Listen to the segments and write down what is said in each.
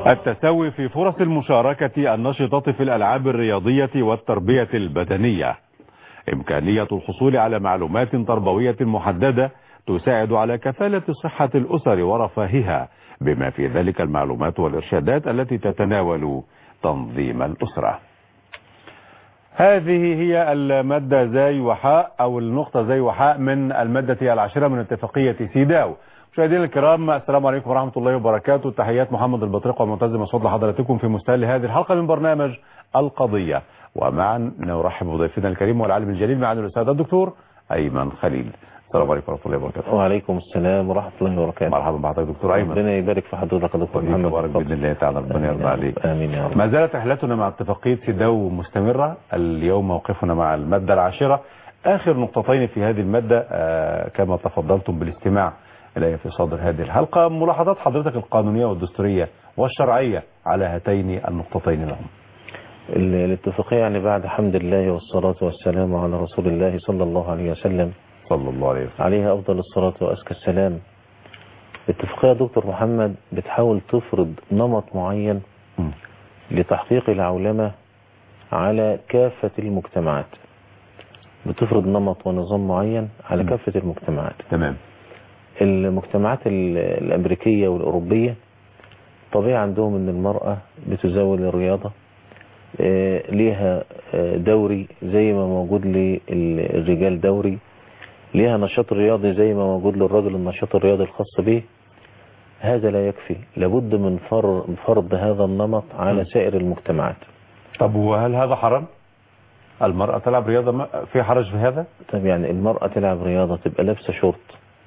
التساوي في فرص المشاركة النشطة في الألعاب الرياضية والتربية البدنية إمكانية الحصول على معلومات تربوية محددة تساعد على كفالة صحة الأسر ورفاهها بما في ذلك المعلومات والإرشادات التي تتناول تنظيم الأسرة هذه هي المادة زي وحاء أو النقطة زي وحاء من المادة العاشرة من اتفاقية سيداو مشاهدينا الكرام السلام عليكم ورحمة الله وبركاته تحيات محمد البطريق ومعتز مسعود لحضراتكم في مستهل هذه الحلقة من برنامج القضية ومعا نرحب بضيفنا الكريم والعالم الجليل معنا الأستاذ الدكتور أيمن خليل السلام عليكم ورحمة الله وبركاته وعليكم السلام ورحمة الله وبركاته مرحبا بحضرتك دكتور أيمن ربنا يبارك في حضرتك يا دكتور محمد بارك بإذن الله تعالى ربنا يرضى عليك آمين يا رب ما زالت رحلتنا مع اتفاقية سيداو مستمرة اليوم موقفنا مع المادة العاشرة آخر نقطتين في هذه المادة آه، كما تفضلتم بالاستماع إلي في صدر هذه الحلقة ملاحظات حضرتك القانونية والدستورية والشرعية على هاتين النقطتين لهم ال- الاتفاقية يعني بعد حمد الله والصلاة والسلام على رسول الله صلى الله عليه وسلم صلى الله عليه وسلم عليها أفضل الصلاة وأزكى السلام الاتفاقية يا دكتور محمد بتحاول تفرض نمط معين مم. لتحقيق العولمة على كافة المجتمعات بتفرض نمط ونظام معين على مم. كافة المجتمعات تمام المجتمعات ال- الأمريكية والأوروبية طبيعي عندهم أن المرأة بتزاول الرياضة آه، ليها آه، دوري زي ما موجود للرجال دوري ليها نشاط رياضي زي ما موجود للرجل النشاط الرياضي الخاص به هذا لا يكفي لابد من فر- فرض هذا النمط على سائر المجتمعات طب وهل هذا حرام المرأة تلعب رياضة ما- في حرج في هذا طب يعني المرأة تلعب رياضة تبقى لابسة شورت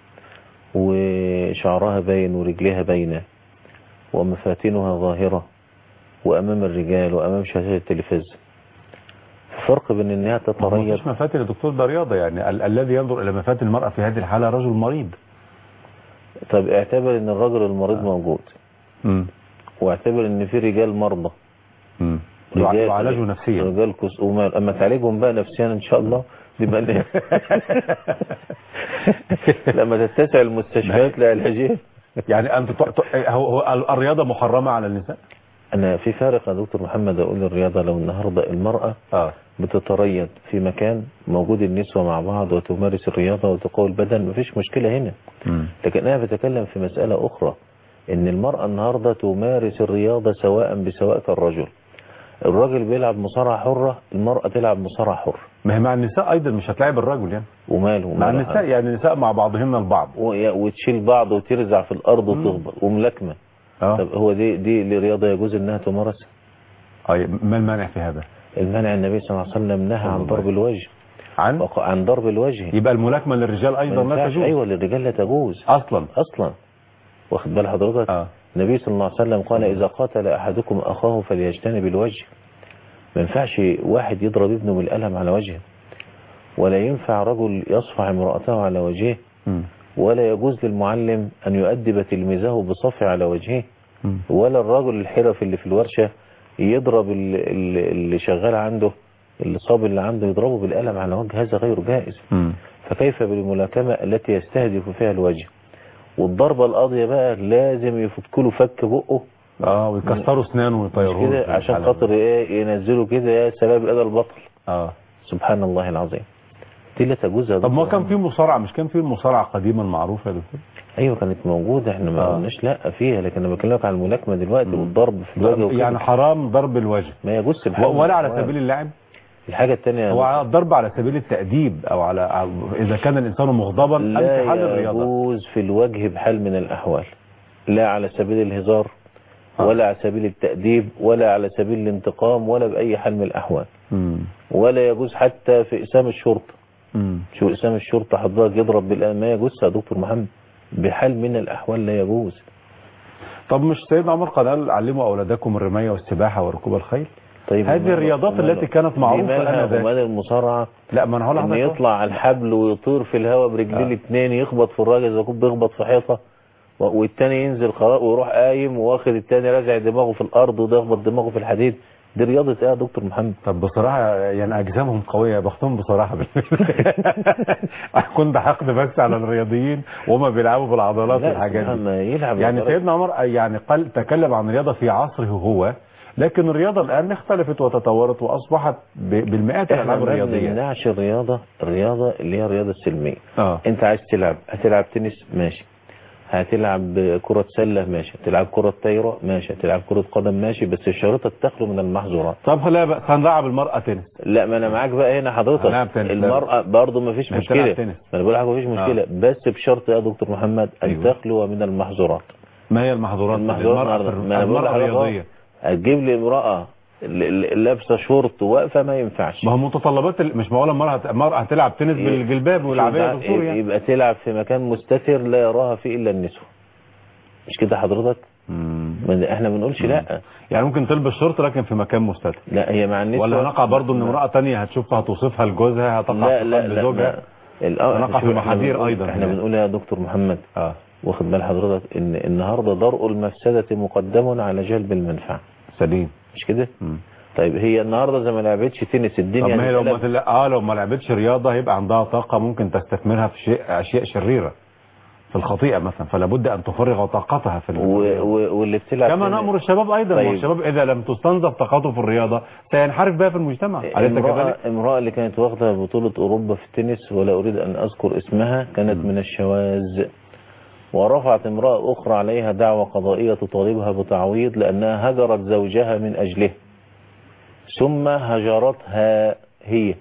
وشعرها باين ورجليها باينة ومفاتنها ظاهرة وأمام الرجال وأمام شاشة التلفزيون فرق بين انها ما تتريض فيش مفاتن يا دكتور ده رياضة يعني ال الذي ينظر إلى مفاتن المرأة في هذه الحالة رجل مريض طب اعتبر ان الرجل المريض آه. موجود مم. واعتبر ان في رجال مرضى مم. رجال- يعالجوا نفسيا رجال كس ومال اما تعالجهم بقى نفسيا ان شاء الله يبقى ن- لما تتسع المستشفيات العلاجيه يعني أنت ت- ت- هو هو ال- الرياضة محرمة على النساء انا في فارق يا دكتور محمد اقول الرياضه لو النهارده المراه اه بتتريض في مكان موجود النسوة مع بعض وتمارس الرياضة وتقوي البدن مفيش مشكلة هنا مم. لكن أنا بتكلم في مسألة أخرى إن المرأة النهاردة تمارس الرياضة سواء بسواء كالرجل الراجل بيلعب مصارعة حرة المرأة تلعب مصارعة حرة ما هي مع النساء أيضا مش هتلاعب الرجل يعني وماله مع وماله النساء يعني النساء مع بعضهن البعض و- وتشيل بعض وترزع في الأرض وتخبط وملاكمة اه طب هو دي دي لرياضة يجوز إنها تمارس أي ما المانع في هذا المنع النبي صلى الله عليه وسلم نهى صلى عن الله ضرب الوجه عن وق- عن ضرب الوجه يبقى الملاكمة للرجال ما أيضا لا ينفعش. تجوز أيوة للرجال لا تجوز أصلا اصلا واخد بال حضرتك اه النبي صلى الله عليه وسلم قال اذا قاتل احدكم اخاه فليجتنب الوجه ما ينفعش واحد يضرب ابنه بالقلم على وجهه ولا ينفع رجل يصفع امرأته على وجهه مم. ولا يجوز للمعلم ان يؤدب تلميذه بصفع على وجهه مم. ولا الرجل الحرف اللي في الورشة يضرب ال- ال- اللي شغال عنده الصاب اللي عنده يضربه بالقلم على وجه هذا غير جائز مم. فكيف بالملاكمة التي يستهدف فيها الوجه والضربة القاضية بقى لازم يفك له فك بقه اه ويكسروا اسنانه مش ويطيروه كده في عشان الحلبة. خاطر ايه ينزلوا كده يا سلام الادى البطل اه سبحان الله العظيم دي لا تجوز يا طب ما دكتور كان في مصارعة مش كان في مصارعة قديما معروفة يا دكتور ايوه كانت موجودة احنا ما آه. قلناش لا فيها لكن انا بكلمك عن الملاكمة دلوقتي والضرب في الوجه وكده. يعني حرام ضرب الوجه ما يجوز و- ولا على سبيل اللعب الحاجة الثانية هو على الضرب على سبيل التأديب او على أو- اذا كان الانسان مغضبا ام في حال لا الرياضة يجوز في الوجه بحال من الأحوال لا على سبيل الهزار آه. ولا على سبيل التأديب ولا على سبيل الانتقام ولا بأي حال من الأحوال مم. ولا يجوز حتى في إقسام الشرطة مم. شو إقسام الشرطة حضرتك يضرب بالقلم ما يجوز يا دكتور محمد بحال من الأحوال لا يجوز طب مش سيدنا عمر قال علموا اولادكم الرماية والسباحة وركوب الخيل طيب هذه وماله- الرياضات وماله- التي كانت معروفة دي مالها آنذاك. ومال المصارعة لا ما انا هقول ان لحضرتك يطلع على الحبل ويطير في الهواء برجليه آه. الاثنين يخبط في الراجل اذا كنت بيخبط في حيطه و- والتاني ينزل خلاص ويروح قايم واخد التاني رازع دماغه في الارض وده يخبط دماغه في الحديد دي رياضة ايه يا دكتور محمد طب بصراحة يعني أجسامهم قوية بختهم بصراحة كنت حقد بس على الرياضيين وهم بيلعبوا بالعضلات لا، والحاجات دي ما يلعب يعني بالعضلات. سيدنا عمر يعني قال تكلم عن الرياضة في عصره هو لكن الرياضة الآن اختلفت وتطورت وأصبحت ب- بالمئات احنا الألعاب ما الرياضية بنمنعش الرياضة الرياضة اللي هي الرياضة السلمية اه انت عايز تلعب هتلعب تنس ماشي هتلعب كرة سلة ماشي هتلعب كرة طايرة ماشي هتلعب كرة قدم ماشي بس الشريطة تخلو من المحظورات طب لا بقى هنلعب المرأة تنس لا ما انا معاك بقى هنا حضرتك هنلعب تنس. المرأة برضه ما فيش هتلعب مشكلة تنس. ما انا بقول لك ما فيش مشكلة بس بشرط يا دكتور محمد ان أيوة. تخلو من المحظورات ما هي المحظورات المحظورات المرأة, النهاردة. ما انا بقول المرأة لحضرتك الرياضية أهو، هتجيب لي امرأة ل- ل- لابسة شورت واقفة ما ينفعش ما هو متطلبات ال- مش معقولة المرأة هت- المرأة هتلعب تنس بالجلباب والعباية يبقى, دكتور يعني يبقى تلعب في مكان مستتر لا يراها فيه الا النسوة مش كده حضرتك مم. ما احنا ما بنقولش لا يعني ممكن تلبس شورت لكن في مكان مستتر لا هي مع النسوة ولا نقع برضو ان لا. امرأة تانية هتشوفها هتوصفها لجوزها هتقع لا في لا قلب لا زوجها لا. الأ- ونقع في شوف احنا المحاذير بنقول- أيضا احنا هنا. بنقول يا دكتور محمد اه واخد بال حضرتك ان النهارده درء المفسدة مقدم على جلب المنفعة سليم مش كده مم. طيب هي النهارده زي ما لعبتش تنس طب الدنيا ما هي لو ما هتتقلب. تل... اه لو ما لعبتش رياضة هيبقى عندها طاقة ممكن تستثمرها في شيء اشياء شريرة في الخطيئة مثلا فلا بد ان تفرغ طاقتها في و... الرياضة. و... واللي بتلعب كما تنس- نأمر الشباب ايضا طيب. والشباب اذا لم تستنزف طاقته في الرياضة سينحرف بها في المجتمع أليس امرأة, كذلك؟ امرأة اللي كانت واخدة بطولة أوروبا في التنس ولا أريد أن أذكر اسمها كانت من الشواذ ورفعت امرأة أخرى عليها دعوة قضائية تطالبها بتعويض لأنها هجرت زوجها من أجله ثم هجرتها هي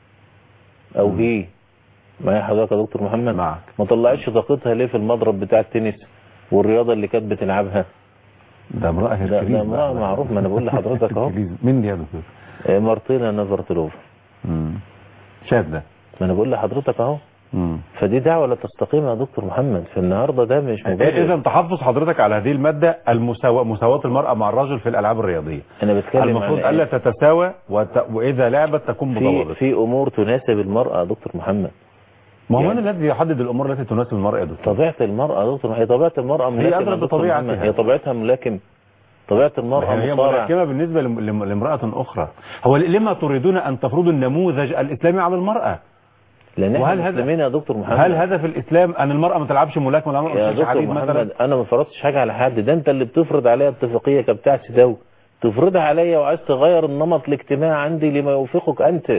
أو هي معايا حضرتك يا دكتور محمد معك. ما طلعتش طاقتها ليه في المضرب بتاع التنس والرياضة اللي كانت بتلعبها ده امرأة ده, هركليز ده امرأة بقى. معروف ما أنا بقول لحضرتك أهو هركليز. مين دي يا دكتور؟ آه، مارتينا نافرتلوف مم. شاذ ده ما أنا بقول لحضرتك أهو مم. فدي دعوة لا تستقيم يا دكتور محمد فالنهاردة ده مش مبرر اذا تحفظ حضرتك على هذه المادة المساواة مساواة المرأة مع الرجل في الالعاب الرياضية انا بتكلم المفروض عن الا إيه؟ تتساوى وت... واذا لعبت تكون في بضوابط في امور تناسب المرأة يا دكتور محمد ما هو من يعني- الذي يحدد الامور التي تناسب المرأة يا دكتور طبيعة المرأة يا دكتور هي طبيعة المرأة ملاكم أدرى يا دكتور بطبيعتها. محمد. هي طبيعتها ملاكم طبيعة المرأة هي مصارع ملاكمة بالنسبة لم- لم- لامرأة أخرى هو لما تريدون أن تفرضوا النموذج الإسلامي على المرأة لان احنا وهل هذا- مسلمين يا دكتور محمد هل هذا في الإسلام أن المرأة ما تلعبش ملاكمة ولا ما يا تلعبش دكتور حديد محمد مثلا انا ما فرضتش حاجة على حد ده انت اللي بتفرض عليا اتفاقية كبتاع سداوي تفرضها عليا وعايز تغير النمط الاجتماعي عندي لما يوافقك انت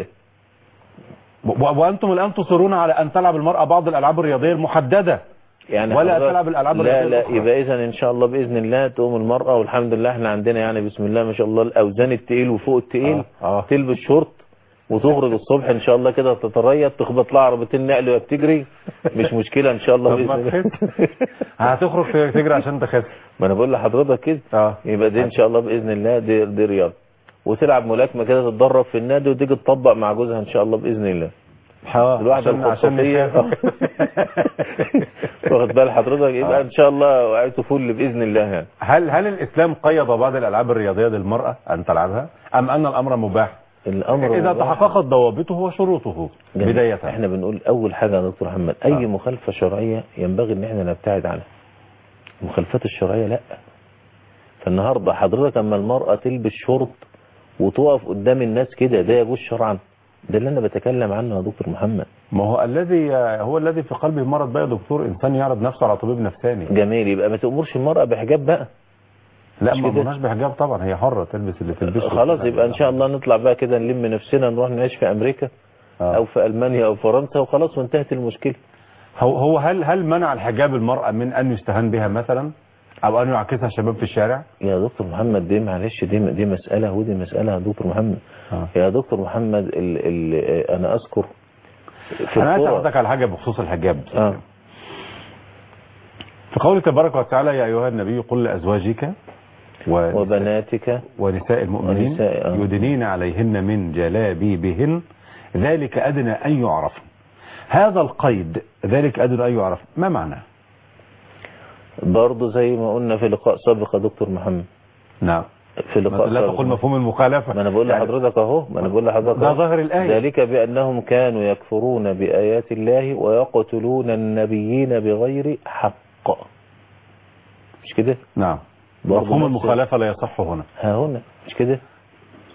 و- وأنتم الآن تصرون على أن تلعب المرأة بعض الألعاب الرياضية المحددة يعني ولا حضرتك- تلعب الألعاب لا الرياضية لا الأخرى. يبقى اذا ان شاء الله باذن الله تقوم المراه والحمد لله احنا عندنا يعني بسم الله ما شاء الله الاوزان التقيل وفوق التقيل آه، آه. تلبس شورت وتخرج الصبح ان شاء الله كده تتريض تخبط لها عربيتين نقل وهي بتجري مش مشكله ان شاء الله طب باذن ما الله تخس. هتخرج تجري عشان تخس ما انا بقول لحضرتك كده اه يبقى دي ان شاء الله باذن الله دي, دي رياضه وتلعب ملاكمه كده تتدرب في النادي وتيجي تطبق مع جوزها ان شاء الله باذن الله الواحده عشان عشان الخصوصيه نخاف. واخد بال حضرتك يبقى ان شاء الله وقعت فل باذن الله يعني هل هل الإسلام قيد بعض الألعاب الرياضية للمرأة أن تلعبها أم أن الأمر مباح الامر إذا مباح. تحققت ضوابطه وشروطه جميل. بداية احنا بنقول اول حاجة يا دكتور محمد اي آه. مخالفة شرعية ينبغي ان احنا نبتعد عنها المخالفات الشرعية لا فالنهاردة حضرتك اما المرأة تلبس شورت وتقف قدام الناس كده ده يجوز شرعا ده اللي انا بتكلم عنه يا دكتور محمد ما هو الذي هو الذي في قلبه مرض بقى يا دكتور انسان يعرض نفسه على طبيب نفساني جميل يبقى ما تأمرش المرأة بحجاب بقى لا مش ما كده؟ قلناش بحجاب طبعا هي حرة تلبس اللي تلبسه خلاص يبقى ان شاء الله نطلع بقى كده نلم نفسنا نروح نعيش في امريكا آه. او في المانيا او فرنسا وخلاص وانتهت المشكلة هو هو هل هل منع الحجاب المرأة من ان يستهان بها مثلا او ان يعكسها الشباب في الشارع يا دكتور محمد دي معلش دي دي مسألة ودي مسألة يا دكتور محمد آه. يا دكتور محمد ال ال انا اذكر في انا عايز القرى- احدثك على حاجة بخصوص الحجاب اه في قوله تبارك وتعالى يا ايها النبي قل لازواجك و... وبناتك ونساء المؤمنين ونساء- آه. يدنين عليهن من جلابيبهن ذلك ادنى ان يعرفن هذا القيد ذلك ادنى ان يعرف ما معناه برضه زي ما قلنا في لقاء سابق يا دكتور محمد نعم في لقاء لا سابق تقول مفهوم المخالفة ما انا بقول يعني لحضرتك اهو ما انا بقول لحضرتك ده أهو. ظاهر الآية. ذلك بانهم كانوا يكفرون بايات الله ويقتلون النبيين بغير حق مش كده نعم برضه مفهوم نفس- المخالفة لا يصح هنا ها هنا مش كده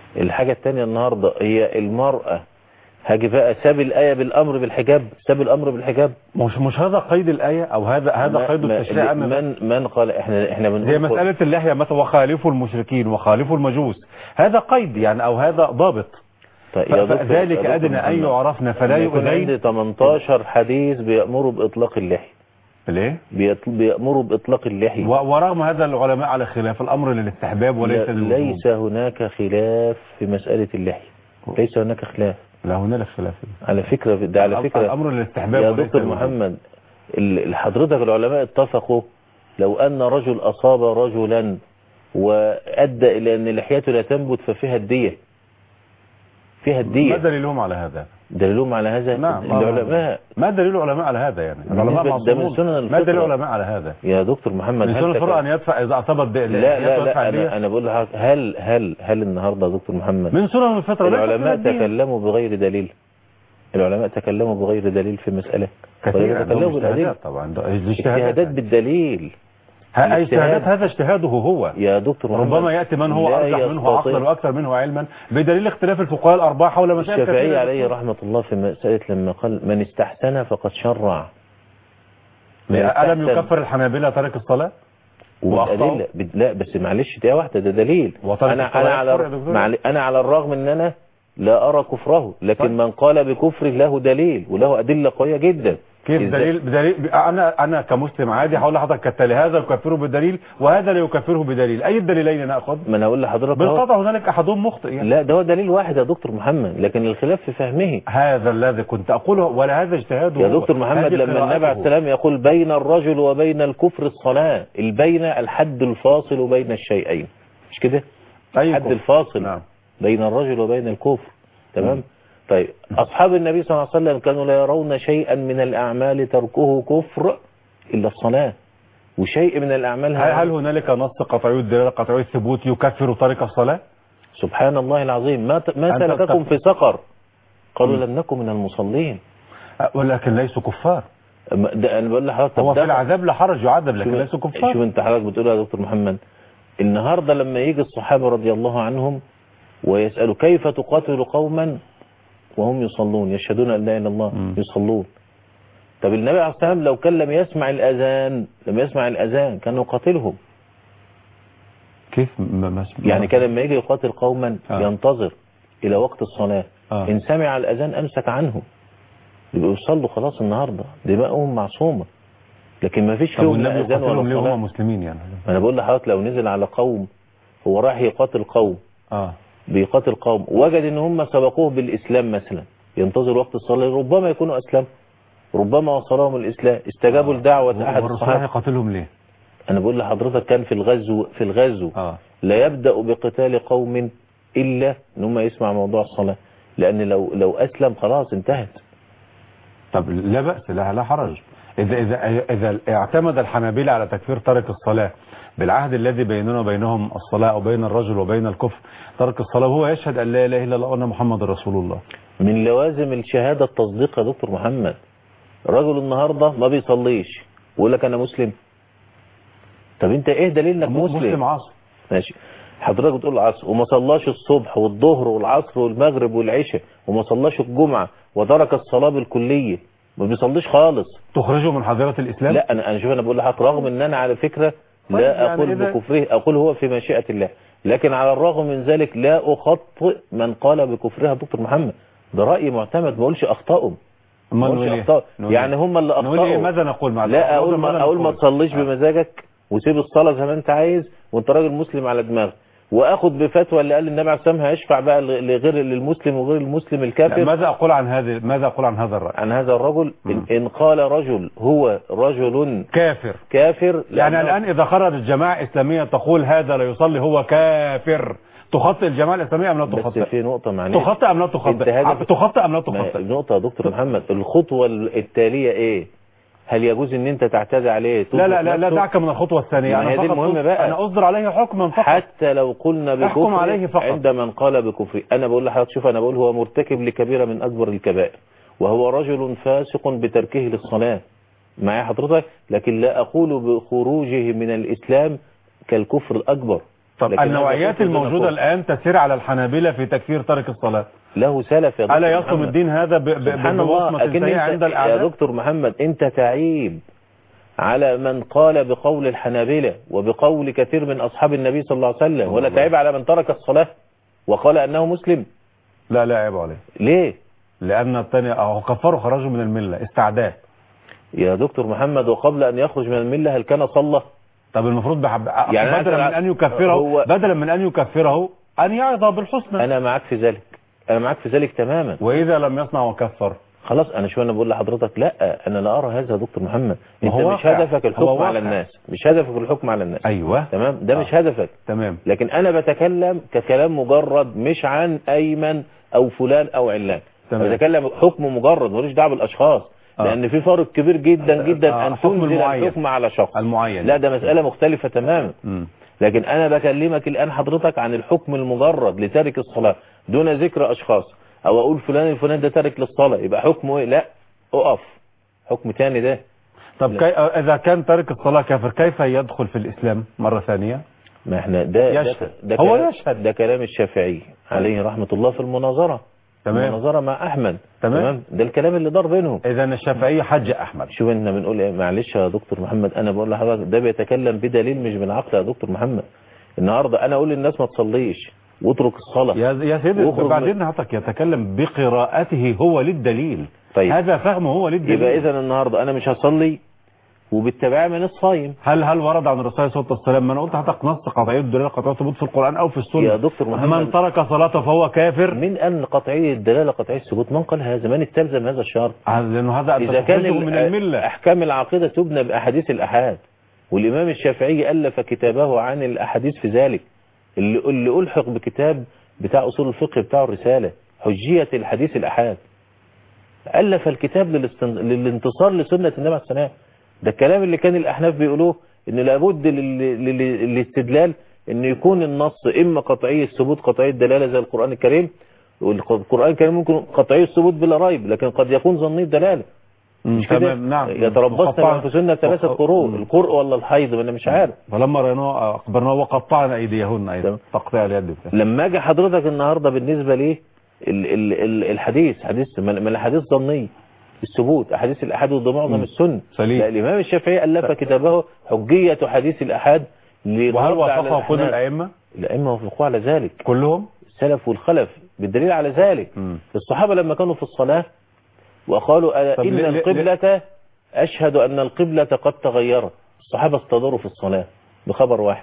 الحاجة التانية النهاردة هي المرأة هاجي بقى ساب الآية بالأمر بالحجاب ساب الأمر بالحجاب مش مش هذا قيد الآية أو هذا هذا ما- قيد ما- التشريع أم من من قال احنا احنا بنقول زي مسألة اللحية مثلا وخالفوا المشركين وخالفوا المجوس هذا قيد يعني أو هذا ضابط طيب يا دكتور- فذلك يا دكتور أدنى أن محمد، يعرفنا فلا لما يكون يؤذين عندي 18 حديث بيأمروا بإطلاق اللحية ليه؟ بيطل- بيأمروا بإطلاق اللحية و- ورغم هذا العلماء على خلاف الأمر للاستحباب وليس لا- للوجوب ليس هناك خلاف في مسألة اللحية ليس هناك خلاف لا هنالك خلاف على فكرة ده على فكرة الأمر للاستحباب يا وليس دكتور للوجوب. محمد ال- حضرتك العلماء اتفقوا لو أن رجل أصاب رجلا وأدى إلى أن لحيته لا تنبت ففيها الدية فيها ما الدية دليلهم على هذا؟ دليلهم على هذا نعم العلماء ما دليل العلماء على هذا يعني العلماء بالنسبة- ده من معصومون سنن ما دليل الفطرة. العلماء على هذا يا دكتور محمد من هل سنن تك- الفرق أن يدفع إذا أصابت لا لا لا يدفع أنا, الدية. أنا بقول لحضرتك هل هل هل النهاردة يا دكتور محمد من سنن الفطرة ليس العلماء من الدين. تكلموا بغير دليل العلماء تكلموا بغير دليل في مسألة كثير تكلموا عندهم بالأدلة اجتهادات طبعا ده- اجتهادات بالدليل ها- أي الاجتهاد. اجتهادات هذا اجتهاده هو يا دكتور محمد ربما يأتي من هو لا أرجح منه يستطيع. عقلا وأكثر منه علما بدليل اختلاف الفقهاء الأربعة حول مسائل الشافعي كثيرة. عليه رحمة الله في مسألة لما قال من استحسن فقد شرع من ألم استحسن يكفر الحنابلة تارك الصلاة وأخطأوا؟ والأدلة بد- لا بس معلش دي واحدة ده دليل وترك أنا الصلاة أنا يكفر يا على دكتور؟ معل- أنا على الرغم إن أنا لا أرى كفره لكن طيب. من قال بكفره له دليل وله أدلة قوية جدا كيف إزاي؟ دليل بدليل انا انا كمسلم عادي هقول لحضرتك كالتالي هذا يكفره بدليل وهذا لا يكفره بدليل اي الدليلين ناخذ ما أنا أقول لحضرتك أهو. بالقطع هنالك احدهم مخطئ يعني. لا ده هو دليل واحد يا دكتور محمد لكن الخلاف في فهمه هذا الذي كنت اقوله ولا هذا اجتهاده يا هو. دكتور محمد هذه لما النبي عليه قراءته. السلام يقول بين الرجل وبين الكفر الصلاة البين الحد الفاصل بين الشيئين مش كده أي الحد كفر. الفاصل نعم بين الرجل وبين الكفر تمام طيب أصحاب النبي صلى الله عليه وسلم كانوا لا يرون شيئا من الأعمال تركه كفر إلا الصلاة وشيء من الأعمال هل, هل هنالك نص قطعي الدلاله قطعي الثبوت يكفر تارك الصلاه سبحان الله العظيم ما ت- ما أنت سلككم تتفق. في سقر قالوا لم نكن من المصلين ولكن ليسوا كفار أما ده أنا بقول لحضرتك طب هو في ده- العذاب لا حرج يعذب لكن شوف- ليسوا كفار شوف انت حضرتك بتقول يا دكتور محمد النهارده لما يجي الصحابه رضي الله عنهم ويسالوا كيف تقاتل قوما وهم يصلون يشهدون ان لا اله الا الله مم. يصلون طب النبي عليه الصلاه والسلام لو كان لم يسمع الاذان لم يسمع الاذان كان يقاتلهم كيف ما ما يعني كان لما يجي يقاتل قوما آه. ينتظر الى وقت الصلاه آه. ان سمع الاذان امسك عنهم يبقوا يصلوا خلاص النهارده دماؤهم معصومه لكن ما فيش طب فيهم لا والنبي اذان يقاتلهم ولا ليه صلاه هم مسلمين يعني ما انا بقول لحضرتك لو نزل على قوم هو راح يقاتل قوم اه بيقاتل قوم وجد ان هم سبقوه بالاسلام مثلا ينتظر وقت الصلاه ربما يكونوا اسلموا ربما وصلهم الاسلام استجابوا لدعوه احد والرسول راح الصحابه يقاتلهم ليه انا بقول لحضرتك كان في الغزو في الغزو اه لا يبدا بقتال قوم الا ان هم يسمع موضوع الصلاه لان لو لو اسلم خلاص انتهت طب لا بأس لا لا حرج إذا إذا إذا اعتمد الحنابلة على تكفير تارك الصلاة بالعهد الذي بيننا وبينهم الصلاة أو بين الرجل وبين الكفر ترك الصلاة وهو يشهد أن لا إله إلا الله وأن محمد رسول الله من لوازم الشهاده التصديق يا دكتور محمد رجل النهارده ما بيصليش ويقول لك انا مسلم طب انت ايه دليل انك مسلم مسلم عاصي ماشي حضرتك بتقول العصر وما صلاش الصبح والظهر والعصر والمغرب والعشاء وما صلاش الجمعة وترك الصلاة بالكلية ما بيصليش خالص تخرجه من حظيرة الإسلام لا انا انا شوف انا بقول لحضرتك رغم ان انا على فكرة طيب لا يعني اقول إذا- بكفره اقول هو في مشيئة الله لكن على الرغم من ذلك لا اخطئ من قال بكفرها دكتور محمد ده رأي معتمد ما اقولش اخطأهم ما أمال نقول اقولش إيه؟ اخطأ نقول يعني إيه؟ هم اللي نقول إيه اخطأوا ماذا نقول مع لا اقول ماذا ما اقول ما نقول؟ تصليش آه. بمزاجك وسيب الصلاه زي ما انت عايز وانت راجل مسلم على دماغك واخد بفتوى اللي قال النبي عليه الصلاه والسلام هيشفع بقى لغير للمسلم وغير المسلم لا، الكافر ماذا أقول عن هذه ماذا أقول عن هذا الرأي عن هذا الرجل إن, ان قال رجل هو رجل كافر كافر يعني لأنه- الآن إذا خرجت جماعة إسلامية تقول هذا لا يصلي هو كافر تخطئ الجماعة الإسلامية أم لا بس تخطئ في نقطه معلش تخطئ أم لا انت تخطئ هدف- تخطئ أم لا ما- تخطئ نقطه يا دكتور محمد الخطوه التاليه ايه هل يجوز ان انت تعتدي عليه لا لا لا, لا تثبت نفسه؟ دعك من الخطوة الثانية ما هي أنا دي فقط المهمة أص- بقى. أنا أصدر عليه حكما فقط حتى لو قلنا احكم بكفر عليه فقط. عند من قال بكفر انا بقول لحضرتك شوف انا بقول هو مرتكب لكبيره من اكبر الكبائر وهو رجل فاسق بتركه للصلاه معايا حضرتك لكن لا اقول بخروجه من الاسلام كالكفر الاكبر طب لكن أنا النوعيات بشوف إن دون الموجودة كفر. الآن تسير على الحنابلة في تكفير ترك الصلاة له سلف يا دكتور ألا يصم محمد. الدين هذا ب- ب- سبحان الله ببصمة أكن سيئة عند انت يا الأعداء دكتور محمد انت تعيب على من قال بقول الحنابلة وبقول كثير من أصحاب النبي صلى الله عليه وسلم ولا الله. تعيب على من ترك الصلاة وقال أنه مسلم لا لا عيب عليه ليه لأن الثاني أهو كفروا خرجوا من الملة استعداد يا دكتور محمد وقبل أن يخرج من الملة هل كان صلى طب المفروض بحب... يعني بدلا أنا- من أن يكفره هو- بدلا من أن يكفره أن يعظ بالحسنى أنا معك في ذلك أنا معك في ذلك تماما وإذا لم يصنع وكفر خلاص أنا شو أنا بقول لحضرتك لا أنا لا أرى هذا يا دكتور محمد ما أنت هو مش واقع. هدفك هو الحكم واقع. على الناس مش هدفك الحكم على الناس أيوه تمام ده آه. مش هدفك تمام لكن انا بتكلم ككلام مجرد مش عن ايمن او فلان او علان تمام. بتكلم حكم مجرد ملوش دعوه بالاشخاص آه. لان في فرق كبير جدا جدا آه، ان حكم تنزل المعين. الحكم على شخص المعين لا ده مساله مختلفه تماما مم. لكن انا بكلمك الان حضرتك عن الحكم المجرد لتارك الصلاه دون ذكر اشخاص او اقول فلان الفلان ده تارك للصلاه يبقى حكمه ايه لا اقف حكم تاني ده طب لا. كي... إذا كان ترك الصلاة كافر كيف يدخل في الإسلام مرة ثانية ما احنا ده يشهد. ده, ده هو كلام يشهد. ده كلام الشافعي عليه رحمة الله في المناظرة تمام. المناظرة مع أحمد تمام. ده الكلام اللي دار بينهم إذا الشافعية حج أحمد شوف احنا بنقول ايه معلش يا دكتور محمد انا بقول لحضرتك ده بيتكلم بدليل مش بالعقل يا دكتور محمد النهارده انا اقول للناس ما تصليش واترك الصلاة يا يا سيدي واخرج بعدين حضرتك يتكلم بقراءته هو للدليل طيب. هذا فهمه هو للدليل يبقى اذا النهارده انا مش هصلي وبالتبع من الصايم هل هل ورد عن الرسول عليه الصلاه والسلام ما انا قلت حضرتك نص قطعي الدلاله قطعي ثبوت في القران او في السنه يا دكتور محمد. من ترك صلاته فهو كافر من ان قطعي الدلاله قطعي الثبوت من قال هذا من استلزم هذا الشرط لانه هذا انت إذا كان تخرجه من ال- المله أحكام العقيدة تبنى بأحاديث الأحاد والإمام الشافعي ألف كتابه عن الأحاديث في ذلك اللي, اللي ألحق بكتاب بتاع أصول الفقه بتاع الرسالة حجية الحديث الأحاد ألف الكتاب للاستن... للانتصار لسنة النبي عليه السلام ده الكلام اللي كان الأحناف بيقولوه إن لابد لل... لل... للاستدلال إن يكون النص إما قطعي الثبوت قطعي الدلالة زي القرآن الكريم والقرآن الكريم ممكن قطعي الثبوت بلا ريب لكن قد يكون ظني الدلالة مش كده تمام نعم يتربصن وقطعنا- بأنفسهن ثلاثة وق- قروء مم. القرء ولا الحيض ما انا مش عارف فلما رأيناه أخبرناه وقطعنا أيديهن أيضا تمام. تقطيع اليد بتاعه. لما اجي حضرتك النهاردة بالنسبة ليه ال ال ال الحديث حديث من من الحديث ظني الثبوت احاديث الاحاد وده معظم مم. السنه سليم. لا الامام الشافعي الف كتابه حجيه حديث الاحاد وهل للرد على وافقه كل الأحناف. الأئمة الائمه وافقوا على ذلك كلهم السلف والخلف بالدليل على ذلك مم. الصحابه لما كانوا في الصلاه وقالوا ألا طب ان ليه- ليه- القبله اشهد ان القبله قد تغيرت الصحابه استداروا في الصلاه بخبر واحد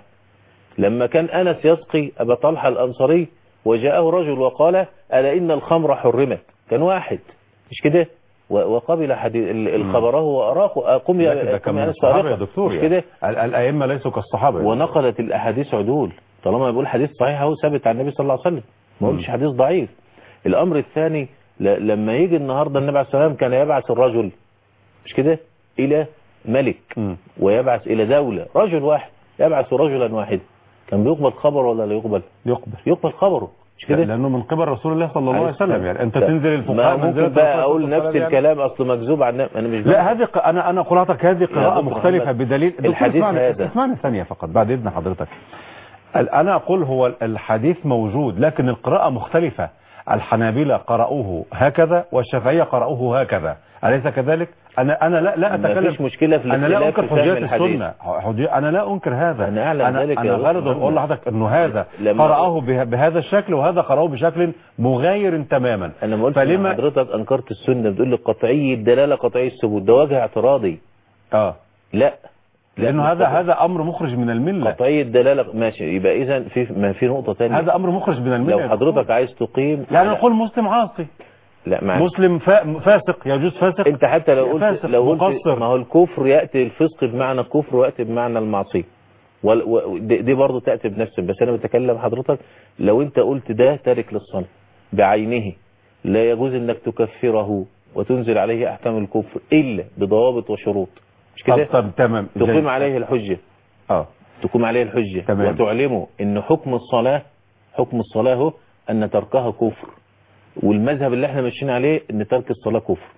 لما كان انس يسقي ابا طلحه الانصاري وجاءه رجل وقال الا ان الخمر حرمت كان واحد مش كده و- وقبل حديث ال- الخبره واراه قم يا لكن ده قم كان يا من انس الصحابة يا فارقة. دكتور مش يعني. كده ال- الأئمة ليسوا كالصحابة يعني. ونقلت الاحاديث عدول طالما بيقول حديث صحيح هو ثابت عن النبي صلى الله عليه وسلم ما قلتش حديث ضعيف الامر الثاني ل- لما يجي النهارده النبي عليه الصلاه والسلام كان يبعث الرجل مش كده الى ملك مم. ويبعث الى دوله رجل واحد يبعث رجلا واحدا كان بيقبل خبره ولا لا يقبل يقبل يقبل خبره مش كده لأنه من قبل رسول الله صلى الله عليه وسلم يعني أنت لا. تنزل ما الفقهاء ممكن منزلة بقى الرسول اقول صلى الله نفس عليه وسلم يعني. الكلام اصل مكذوب عن انا مش لا بقى. هذه ق- انا انا اقول لحضرتك هذه قراءة دكتور مختلفة محمد، بدليل دكتور الحديث اسمعني- هذا. اسمعني ثانية فقط بعد اذن حضرتك ال- انا اقول هو الحديث موجود لكن القراءة مختلفة الحنابلة قرأوه هكذا والشافعية قرأوه هكذا أليس كذلك انا انا لا لا ما اتكلم فيش مشكله في انا لا الاختلاف انكر في فهم حجيات الحديث. السنة حجي... انا لا انكر هذا أنا أعلم انا, ذلك يا أنا دكتور غرض محمد. اقول لحضرتك انه هذا لما- قرأه به... بهذا الشكل وهذا قرأه بشكل مغاير تماما انا ما قلتش فلما- إن حضرتك انكرت السنه بتقول لي قطعي الدلاله قطعي الثبوت ده وجه اعتراضي اه لا لانه لا، هذا قطعي- هذا امر مخرج من المله قطعي الدلاله ماشي يبقى اذا في ما في نقطه ثانيه هذا امر مخرج من المله لو يا حضرتك دكتور. عايز تقيم يعني على- نقول مسلم عاصي لا معلش مسلم فا- فاسق يجوز فاسق انت حتى لو قلت فاسق لو قلت مقصر. ما هو الكفر ياتي الفسق بمعنى الكفر وياتي بمعنى المعصيه وال- و- دي دي برضه تاتي بنفس بس انا بتكلم حضرتك لو انت قلت ده تارك للصلاه بعينه لا يجوز انك تكفره وتنزل عليه احكام الكفر الا بضوابط وشروط مش طب كده طب تمام تقيم زي- عليه الحجه اه تقيم عليه الحجة تمام. وتعلمه ان حكم الصلاة حكم الصلاة هو ان تركها كفر والمذهب اللي احنا ماشيين عليه ان ترك الصلاة كفر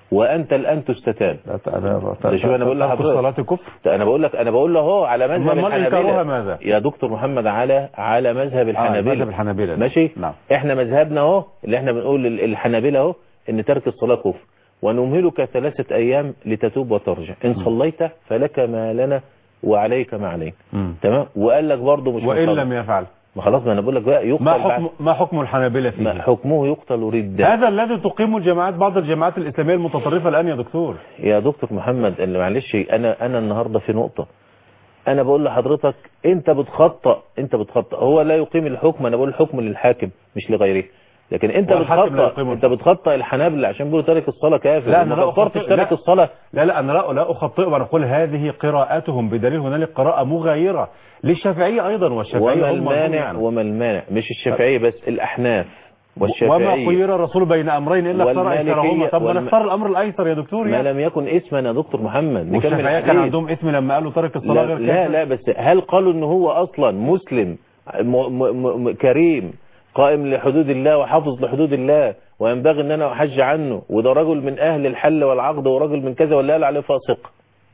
وانت الان تستتاب انا ده شوف أنا بقول لحضرتك. الصلاة كفر انا بقول لك انا بقول له اهو على مذهب امال انكاروها الحنابلة ماذا؟ يا دكتور محمد على على مذهب آه، الحنابلة مذهب الحنابلة ده. ماشي نعم احنا مذهبنا اهو اللي احنا بنقول ال- الحنابلة اهو ان ترك الصلاة كفر ونمهلك ثلاثة ايام لتتوب وترجع ان صليت فلك ما لنا وعليك ما عليك مم. تمام وقال لك برضه مش وان مصلي. لم يفعل ما خلاص ما انا بقول لك بقى يقتل ما بعد- حكم ما حكم الحنابلة ما فيه؟ حكمه يقتل ردة هذا الذي تقيم الجماعات بعض الجماعات الإسلامية المتطرفة الآن يا دكتور يا دكتور محمد اللي معلش انا انا النهارده في نقطة انا بقول لحضرتك انت بتخطأ انت بتخطأ هو لا يقيم الحكم انا بقول الحكم للحاكم مش لغيره لكن انت والحاكم لا بتخطأ يقيم انت بتخطأ الحنابلة عشان بيقولوا تارك الصلاة كافر لا، أنا ما لا كفرتش أخطئ- تارك لا. الصلاة لا لا أنا لا لا أخطئ وأنا أقول هذه قراءاتهم بدليل هنالك قراءة مغايرة للشافعية أيضا والشافعية وما هم مرجو المانع يعني. وما المانع مش الشافعية بس الاحناف وما والشافعية خير الرسول بين أمرين إلا اختار والمالكية أيسرهما طب ما والم- نختار الأمر الأيسر يا دكتور ما يعني لم يكن اسما يا دكتور محمد نكمل والشافعية كان الحديث. عندهم اسم لما قالوا ترك الصلاة لا غير لا, كافر لا بس هل قالوا ان هو اصلا مسلم م م م كريم قائم لحدود الله وحافظ لحدود الله وينبغي ان انا احج عنه وده رجل من اهل الحل والعقد ورجل من كذا ولا قالوا عليه فاسق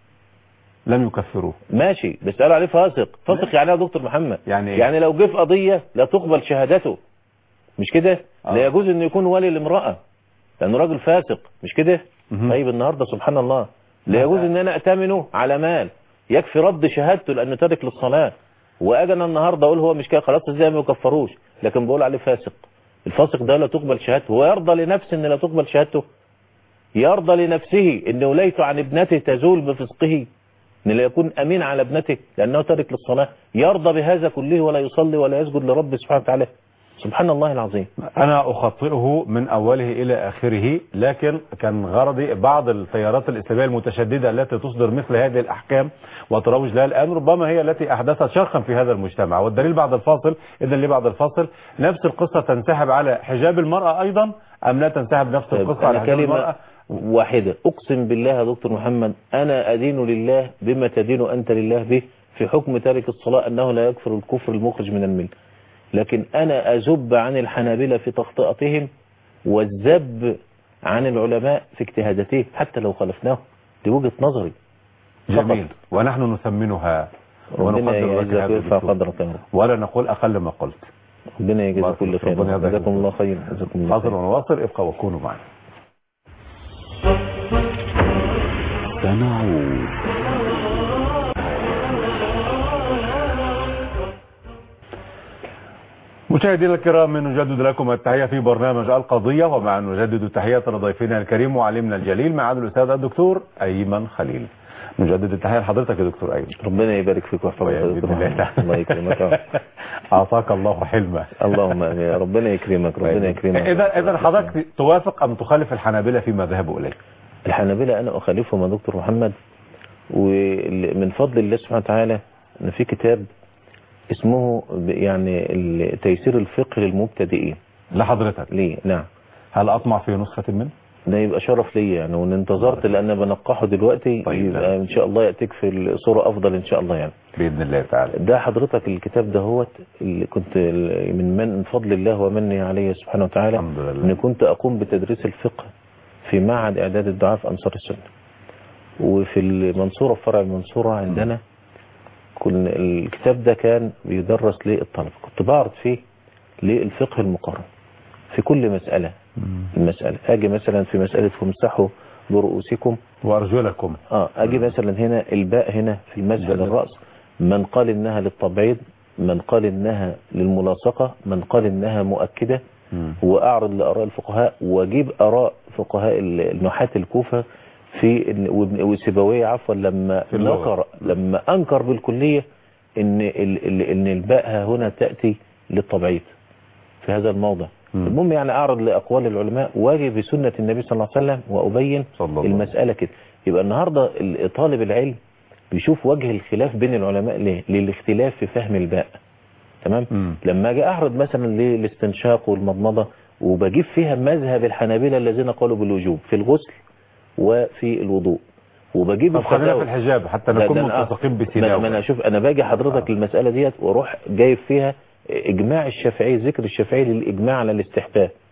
لم يكفروه ماشي بس قالوا عليه فاسق فاسق يعني إيه يا دكتور محمد يعني إيه؟ يعني لو جه في قضيه لا تقبل شهادته مش كده آه. لا يجوز انه يكون ولي لامراه لانه راجل فاسق مش كده مهم. طيب النهارده سبحان الله لا يجوز ان انا اتمنه على مال يكفي رد شهادته لانه تارك للصلاه واجي انا النهارده اقول هو مش كده خلاص ازاي ما يكفروش لكن بقول عليه فاسق الفاسق ده لا تقبل شهادته هو يرضى لنفسه ان لا تقبل شهادته يرضى لنفسه ان ولايته عن ابنته تزول بفسقه ان لا يكون امين على ابنته لانه تارك للصلاه يرضى بهذا كله ولا يصلي ولا يسجد لرب سبحانه وتعالى سبحان الله العظيم أنا أخطئه من أوله إلى آخره لكن كان غرضي بعض التيارات الإسلامية المتشددة التي تصدر مثل هذه الأحكام وتروج لها الآن ربما هي التي أحدثت شرخا في هذا المجتمع والدليل بعد الفاصل إذن ليه بعد الفاصل نفس القصة تنسحب على حجاب المرأة أيضا أم لا تنسحب نفس طيب القصة على أنا حجاب كلمة المرأة واحدة أقسم بالله يا دكتور محمد أنا أدين لله بما تدين أنت لله به في حكم تارك الصلاة أنه لا يكفر الكفر المخرج من الملة لكن أنا أزب عن الحنابلة في تخطئتهم والزب عن العلماء في اجتهاداتهم حتى لو خالفناهم دي وجهة نظري جميل ونحن نثمنها ربنا ونقدر لك يجزاك هذا ويرفع الدكتور. قدرك يا رب ولا نقول أقل ما قلت ربنا يجزاك بارك كل الله. خير ربنا يجزاك جزاكم كل الله خير جزاكم الله فاصل خير ونواصل ابقوا وكونوا معنا سنعود مشاهدينا الكرام نجدد لكم التحية في برنامج القضية ومع نجدد تحيات لضيفنا الكريم وعلمنا الجليل معالي الأستاذ الدكتور أيمن خليل نجدد التحية لحضرتك يا دكتور أيمن ربنا يبارك فيك ويحفظك يا بإذن دكتور الله محمد. تعالى. الله يكرمك يا رب. أعطاك الله حلمه اللهم امين ربنا يكرمك ربنا يكرمك إذا إذا حضرتك توافق أم تخالف الحنابلة فيما ذهبوا إليه الحنابلة أنا أخالفهم يا دكتور محمد ومن فضل الله سبحانه وتعالى أن في كتاب اسمه ب- يعني ال- تيسير الفقه للمبتدئين لحضرتك ليه نعم هل أطمع في نسخة منه ده يبقى شرف ليا يعني وان انتظرت لان أنا بنقحه دلوقتي طيب. يبقى ان شاء الله ياتيك في الصوره افضل ان شاء الله يعني بإذن الله تعالى ده حضرتك الكتاب ده هو اللي كنت ال- من من فضل الله ومنه علي سبحانه وتعالى الحمد لله. ان كنت اقوم بتدريس الفقه في معهد اعداد الدعاء في انصار السنه وفي المنصوره في فرع المنصوره عندنا كل الكتاب ده كان بيدرس للطلبه كنت بعرض فيه للفقه المقارن في كل مساله المساله اجي مثلا في مساله فامسحوا برؤوسكم وأرجلكم اه اجي مثلا هنا الباء هنا في المسح ده- للرأس من قال انها للتبعيض من قال انها للملاصقة من قال انها مؤكدة مم. واعرض لاراء الفقهاء واجيب اراء فقهاء ال- النحاة الكوفة في إن- وابن- وسيبويه عفوا لما في اللغة. نكر لما انكر بالكلية ان ال- ال- ان الباء ها هنا تأتي للتبعيض في هذا الموضع مم. المهم يعني اعرض لاقوال العلماء واجي بسنة النبي صلى الله عليه وسلم وابين صلى الله عليه وسلم. المسألة كده يبقى النهاردة ال- طالب العلم بيشوف وجه الخلاف بين العلماء ليه للاختلاف في فهم الباء تمام مم. لما اجي اعرض مثلا للاستنشاق والمضمضة وبجيب فيها مذهب الحنابلة الذين قالوا بالوجوب في الغسل وفي الوضوء وبجيب طب خلينا الفتاوى- في الحجاب حتى لا، نكون ده أنا- متفقين ما أنا- ما بسيناوي انا اشوف انا باجي حضرتك المسألة ديت واروح جايب فيها اجماع الشافعي ذكر الشافعي للاجماع على الاستحباب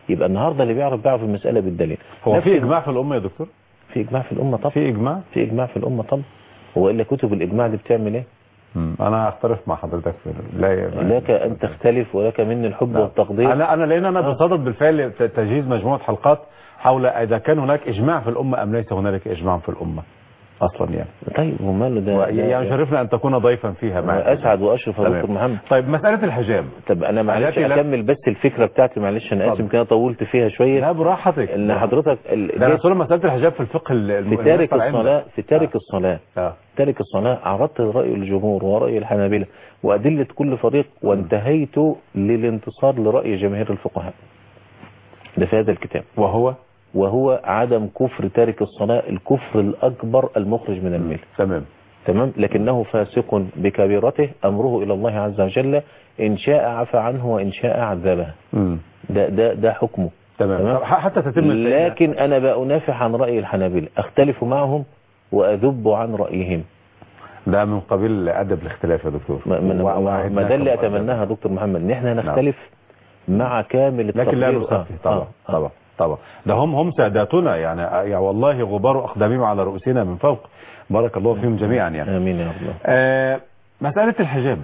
يبقى النهارده اللي بيعرف بيعرف المساله بالدليل هو نفس في اجماع في الامه يا دكتور في اجماع في الامه طبعا في اجماع في اجماع في الامه طبعا هو الا كتب الاجماع دي بتعمل ايه مم. انا اختلف مع حضرتك في لا لك ان تختلف ولك مني الحب والتقدير انا انا لان انا آه. بصدد بالفعل ت- تجهيز مجموعه حلقات حول اذا كان هناك اجماع في الامه ام ليس هنالك اجماع في الامه اصلا يعني طيب وماله ده ده- يعني شرفنا ان تكون ضيفا فيها معي اسعد واشرف يا تمام. دكتور محمد طيب مساله الحجاب طب انا معلش التي لا- اكمل بس الفكره بتاعتي معلش انا اسف اتفضل. يمكن انا طولت فيها شويه لا براحتك ان حضرتك ال- ده جيت رسول مساله الحجاب في الفقه ال- في الم- تارك المثل عندك. الصلاه في تارك الصلاه آه. تارك الصلاة عرضت رأي الجمهور ورأي الحنابلة وأدلة كل فريق وانتهيت للانتصار لرأي جماهير الفقهاء ده في هذا الكتاب وهو وهو عدم كفر تارك الصلاة الكفر الأكبر المخرج من الملة تمام تمام لكنه فاسق بكبيرته أمره إلى الله عز وجل إن شاء عفى عنه وإن شاء عذبه مم. ده, ده, ده حكمه تمام تمام. طب ح- حتى تتم الفائدة. لكن أنا بأنافح عن رأي الحنابلة أختلف معهم وأذب عن رأيهم ده من قبيل ادب الاختلاف يا دكتور ما, ما, ما, ووعدناك ما ده اللي بأدب. اتمناها يا دكتور محمد ان احنا نختلف مع كامل التقدير لكن لا آه، نخفي طبعا آه، آه. طبعا طبعا ده هم هم ساداتنا يعني يعني والله غبار اقدامهم على رؤوسنا من فوق بارك الله فيهم جميعا يعني امين يا الله آه مسألة الحجاب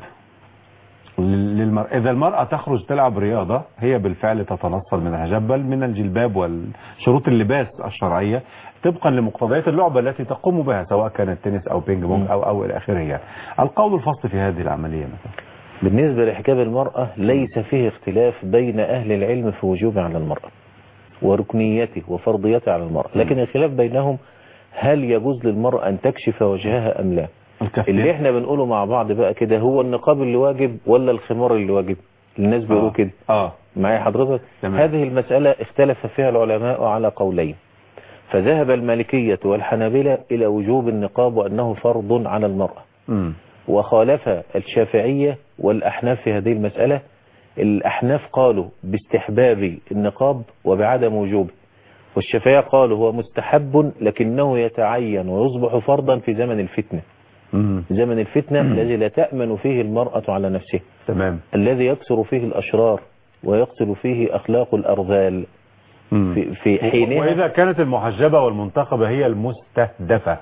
للمرأة إذا المرأة تخرج تلعب رياضة هي بالفعل تتنصل من الحجاب بل من الجلباب والشروط اللباس الشرعية طبقا لمقتضيات اللعبة التي تقوم بها سواء كانت تنس أو بينج بونج أو أو إلى آخره يعني. القول الفصل في هذه العملية مثلا بالنسبة لحجاب المرأة ليس فيه اختلاف بين أهل العلم في وجوبه على المرأة وركنيته وفرضيته على المرأة لكن الخلاف بينهم هل يجوز للمرأة أن تكشف وجهها أم لا اللي احنا بنقوله مع بعض بقى كده هو النقاب اللي واجب ولا الخمار اللي واجب الناس بيقولوا كده آه معايا حضرتك تمام. هذه المسألة اختلف فيها العلماء على قولين فذهب المالكية والحنابلة إلى وجوب النقاب وأنه فرض على المرأة مم. وخالف الشافعية والأحناف في هذه المسألة الأحناف قالوا باستحباب النقاب وبعدم وجوبه والشافعية قالوا هو مستحب لكنه يتعين ويصبح فرضا في زمن الفتنة مم. زمن الفتنة الذي لا تأمن فيه المرأة على نفسها تمام الذي يكثر فيه الأشرار ويقتل فيه أخلاق الأرذال مم. في, في حينها وإذا كانت المحجبة والمنتقبة هي المستهدفة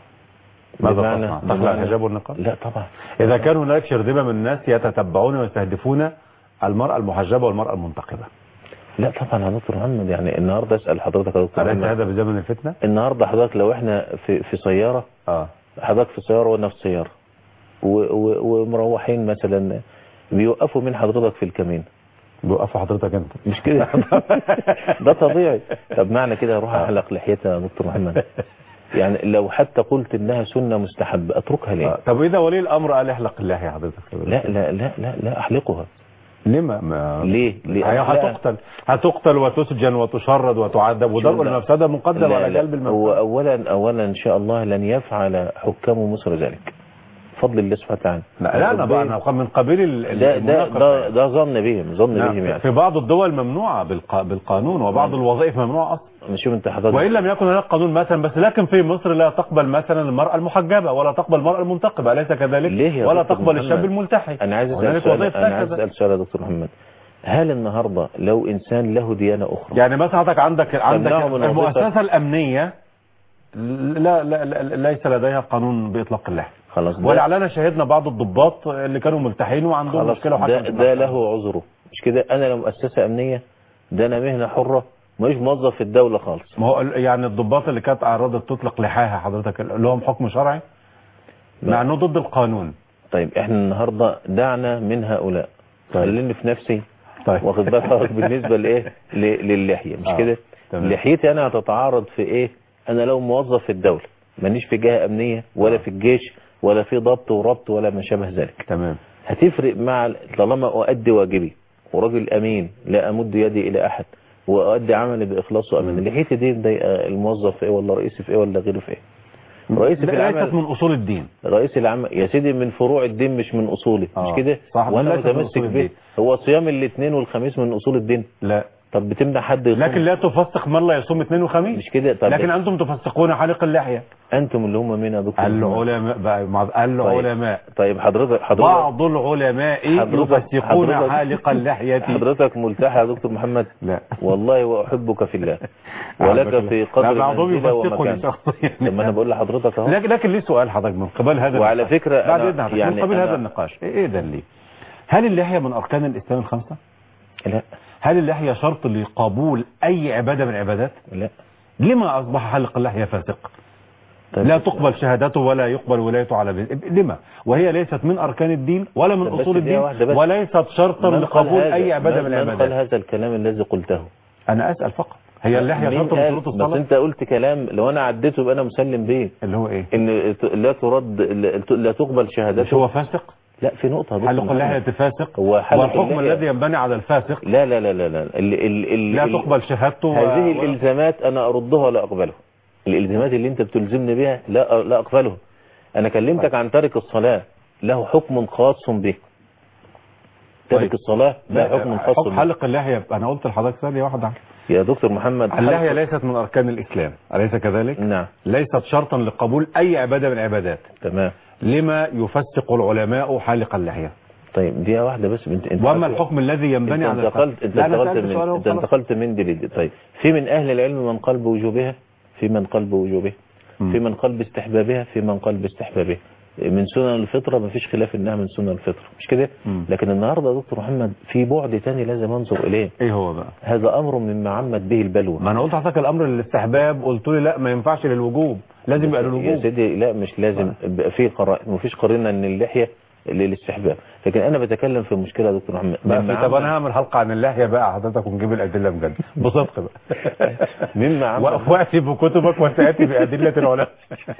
ماذا بمعنى- تصنع؟ تخلع بمعنى- الحجاب والنقاب؟ لا طبعا إذا كان هناك شرذمة من الناس يتتبعون ويستهدفون المرأة المحجبة والمرأة المنتقبة لا طبعا يا دكتور محمد يعني النهارده اسال حضرتك يا دكتور أليس محمد هذا بزمن الفتنة؟ النهارده حضرتك لو احنا في في سياره آه حضرتك في سياره وانا في سياره و- و- ومروحين مثلا بيوقفوا من حضرتك في الكمين بيوقفوا حضرتك أنت مش كده ده طبيعي طب معنى كده اروح احلق لحيتها يا دكتور محمد يعني لو حتى قلت انها سنه مستحبه اتركها ليه آه. طب إذا ولي الأمر قال احلق اللحية حضرتك لا لا لا لا لا احلقها لما ما ليه ليه هي لا. هتقتل هتقتل وتسجن وتشرد وتعذب ودرء شو لا. المفسدة مقدم لا على لا جلب هو المفسدة اولا اولا ان شاء الله لن يفعل حكام مصر ذلك فضل الله سبحانه وتعالى لا لا أنا بقى الأوروبيين- أنا من قبيل ال- ال- ده ده المناقشة ده, يعني. ده ظن بهم ظن نعم. بهم يعني في بعض الدول ممنوعة بالق... بالقانون وبعض الوظائف ممنوعة أصلا شوف انت حضرتك وإن لم يكن هناك قانون مثلا بس لكن في مصر لا تقبل مثلا المرأة المحجبة ولا تقبل المرأة المنتقبة أليس كذلك ليه يا ولا دكتور تقبل محمد؟ الشاب الملتحي انا عايز اسال هنالك سؤال وظائف انا عايز هكذا اسال سؤال يا دكتور محمد هل النهارده لو انسان له ديانه اخرى يعني مثلا حضرتك عندك عندك تمنعه من المؤسسة وظيفة. الأمنية لا, لا, لا ليس لديها قانون بإطلاق اللحية خلاص ده, ولعلنا شهدنا بعض الضباط اللي كانوا ملتحين وعندهم خلاص مشكلة ده, وحكم ده له عذره مش كده انا لو مؤسسه امنيه ده انا مهنه حره مش موظف في الدوله خالص ما هو ال- يعني الضباط اللي كانت أعرضت تطلق لحاها حضرتك لهم حكم شرعي مع انه ضد القانون طيب احنا النهارده دعنا من هؤلاء طيب. خليني في نفسي طيب واخد بالك حضرتك بالنسبه لايه ل- للحيه مش آه، كده تمام. لحيتي انا هتتعارض في ايه انا لو موظف في الدوله مانيش في جهه امنيه ولا آه. في الجيش ولا في ضبط وربط ولا ما شابه ذلك تمام هتفرق مع طالما أؤدي واجبي وراجل أمين لا أمد يدي إلى أحد وأؤدي عملي بإخلاص وأمان لحيتي دي مضايقة الموظف في إيه ولا رئيسي في إيه ولا غيره في إيه رئيسي في لا، ليست العمل من أصول الدين رئيس العمل يا سيدي من فروع الدين مش من أصولي آه، مش كده صح، وأنا ليست من متمسك أصول به الدين. هو صيام الاثنين والخميس من أصول الدين لا طب بتمنع حد يصوم لكن لا تفسق من لا يصوم اثنين وخميس مش كده طب لكن انتم تفسقون حلق اللحيه انتم اللي هم مين يا دكتور محمد؟ العلماء بقى مع- العلماء طيب حضرتك حضرتك بعض العلماء حضرتك- يفسقون حضرتك- حالق اللحيه حضرتك ملتحي يا دكتور محمد لا والله واحبك في الله ولك في لا، قدر بعضهم منزله يفسقني ومكان شخصيا طب ما انا بقول لحضرتك اهو لكن لكن ليه سؤال حضرتك من قبل هذا وعلى النقاش. فكرة بعد أنا- اذن حضرتك يعني من قبل أنا- هذا النقاش ايه ده ليه هل اللحيه من اركان الاسلام الخمسه لا هل اللحيه شرط لقبول اي عباده من العبادات لا لما اصبح حلق اللحيه فاسق طيب لا تقبل شهادته ولا يقبل ولايته على بيت لما وهي ليست من اركان الدين ولا من طب بس اصول دقيقة الدين واحدة بس. وليست شرطا من قال لقبول هذا؟ اي عباده من من قال العبادات هذا الكلام الذي قلته انا اسال فقط هي اللحيه مين شرط من قال؟ شروط بس الصلاه انت قلت كلام لو انا عديته يبقى انا مسلم بيه اللي هو ايه ان ت- لا ترد لا تقبل مش شهادته هو فاسق لا في نقطة يا دكتور حلق اللحيه محمد. فاسق هو حلق والحكم اللحية- الذي ينبني على الفاسق لا لا لا لا لا ال ال ال لا ال- تقبل شهادته و- هذه و- الالزامات انا اردها ولا اقبلها الالزامات اللي انت بتلزمني بها لا لا اقبلها انا كلمتك عن تارك الصلاة له حكم خاص به تارك طيب. الصلاة له حكم خاص حكم به حلق اللحيه انا قلت لحضرتك ثانيه واحده يا دكتور محمد اللحيه حلق- ليست من اركان الاسلام اليس كذلك نعم ليست شرطا لقبول اي عباده من العبادات تمام لما يفسق العلماء حالق اللحيه طيب دقيقة واحدة بس انت انت واما الحكم الذي ينبني انت على انتقلت انت لا، أنا انتقلت سألت من سؤال انت وخلاص. انتقلت من دي لدي طيب في من اهل العلم من قال بوجوبها في من قال بوجوبها مم. في من قال باستحبابها في من قال باستحبابها من سنن الفطرة ما فيش خلاف انها من سنن الفطرة مش كده مم. لكن النهاردة يا دكتور محمد في بعد تاني لازم انظر اليه ايه هو بقى هذا امر مما عمت به البلوى ما انا قلت لحضرتك الامر للاستحباب قلت لي لا ما ينفعش للوجوب لازم يبقى يا للوجوب سيدي لا مش لازم يبقى في قرائن مفيش قرينه ان اللحيه للاستحباب لكن انا بتكلم في مشكله يا دكتور محمد بقى مما في طب عمت- انا هعمل حلقه عن اللحيه بقى حضرتك ونجيب الادله بجد بصدق بقى مما عمت واتي بكتبك وتاتي بادله العلماء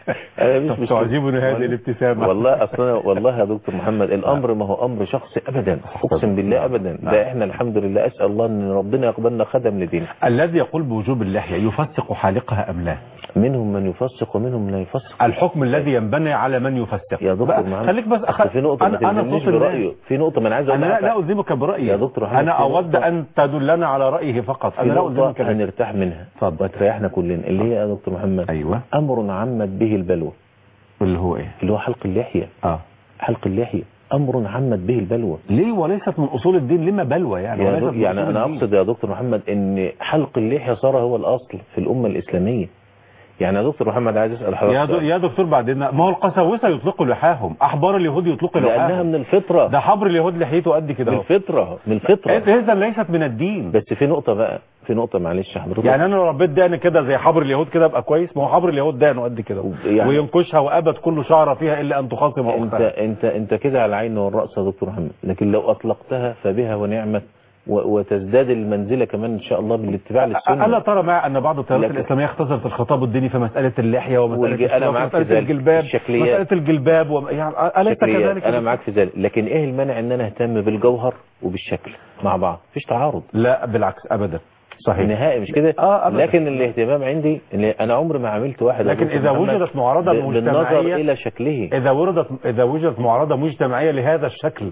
أنا مش طب مش تعجبني هذه والله- الابتسامه والله اصلا والله يا دكتور محمد الامر ما هو امر شخصي ابدا اقسم بالله ابدا نعم. ده احنا الحمد لله اسال الله ان ربنا يقبلنا خدم لدينه الذي يقول بوجوب اللحيه يفسق حالقها ام لا منهم من يفسق ومنهم من لا يفسق الحكم الذي ينبني على من يفسق يا دكتور بقى محمد خليك بس أصل في نقطه ما انا انا تلزمنيش صوت الناس. برايه في نقطه ما انا عايز انا لا, أقولها. لا الزمك برايي يا دكتور محمد انا في اود نقطة- ان تدلنا على رايه فقط في انا لا الزمك نقطه برايي هنرتاح منها اتفضل. وتريحنا كلنا اللي هي يا دكتور محمد ايوه امر عمت به البلوى اللي هو ايه اللي هو حلق اللحيه اه حلق اللحيه امر عمت به البلوى ليه وليست من اصول الدين لما بلوى يعني يا وليست دك- من يعني أصول انا الدين. اقصد يا دكتور محمد ان حلق اللحيه صار هو الاصل في الامه الاسلاميه يعني يا دكتور محمد عايز اسال حضرتك يا, دو سؤال. يا دكتور بعدين ما هو القساوسه يطلقوا لحاهم احبار اليهود يطلقوا لانها لحاهم من الفطره ده حبر اليهود لحيته قد كده من اهو الفطره من الفطره اذا ليست من الدين بس في نقطه بقى في نقطه معلش حضرتك يعني انا لو ربيت دقن كده زي حبر اليهود كده ابقى كويس ما هو حبر اليهود دقنه قد كده اهو. يعني- وينكشها وابد كل شعره فيها الا ان تخاصم انت اختها انت انت كده على العين والراس يا دكتور محمد لكن لو اطلقتها فبها ونعمت و- وتزداد المنزله كمان ان شاء الله بالاتباع للسنه الا ترى معي ان بعض التيارات لكن- الاسلاميه اختزلت الخطاب الديني في مساله اللحيه ومساله والج- أنا الشراب معاك في ومساله ذلك. الجلباب الشكليات. مساله الجلباب و... يعني اليس شكليات. كذلك انا معاك في ذلك لكن ايه المانع ان انا اهتم بالجوهر وبالشكل مع بعض مفيش تعارض لا بالعكس ابدا صحيح نهائي مش كده آه، أبداً. لكن الاهتمام عندي إن انا عمري ما عملت واحد يا لكن دكتور إذا محمد وجدت معارضة ب- بالنظر مجتمعية الى شكله اذا وردت اذا وجدت معارضه مجتمعيه لهذا الشكل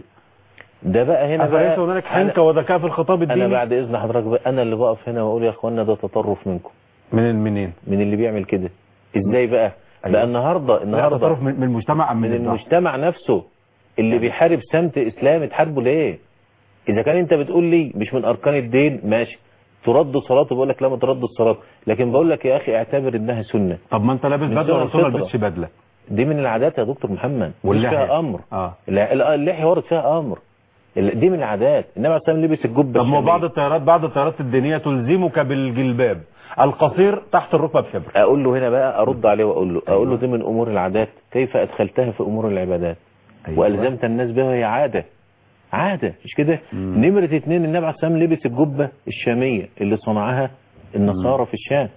ده بقى هنا بقى افليس هنالك حنكه أنا, وذكاء في الخطاب انا الديني بعد اذن حضرتك بقى انا اللي بقف هنا واقول يا اخوانا ده تطرف منكم من منين من اللي بيعمل كده ازاي بقى أيوة. بقى النهارده لا النهارده تصرف من من المجتمع ام من, من الدعاء؟ المجتمع نفسه اللي بيحارب سمت اسلامي تحاربه ليه اذا كان انت بتقول لي مش من اركان الدين ماشي ترد صلاته بقول لك لا ما ترد الصلاه لكن بقول لك يا اخي اعتبر انها سنه طب ما انت لابس من بدله سنن والرسول ما الفطرة. لبسش بدله دي من العادات يا دكتور محمد مش واللحية. فيها امر اه لا لا، اللحيه ورد فيها امر ال- دي من العادات النبي عليه الصلاه والسلام لبس الجبه طب ما هو الشامية. بعض التيارات بعض التيارات الدينيه تلزمك بالجلباب القصير تحت الركبه بشبر اقول له هنا بقى ارد عليه واقول له اقول له دي من امور العادات كيف ادخلتها في امور العبادات أيوة. والزمت الناس بها وهي عاده عاده مش كده مم. نمره اتنين النبي عليه الصلاه والسلام لبس الجبه الشاميه اللي صنعها النصارى في الشام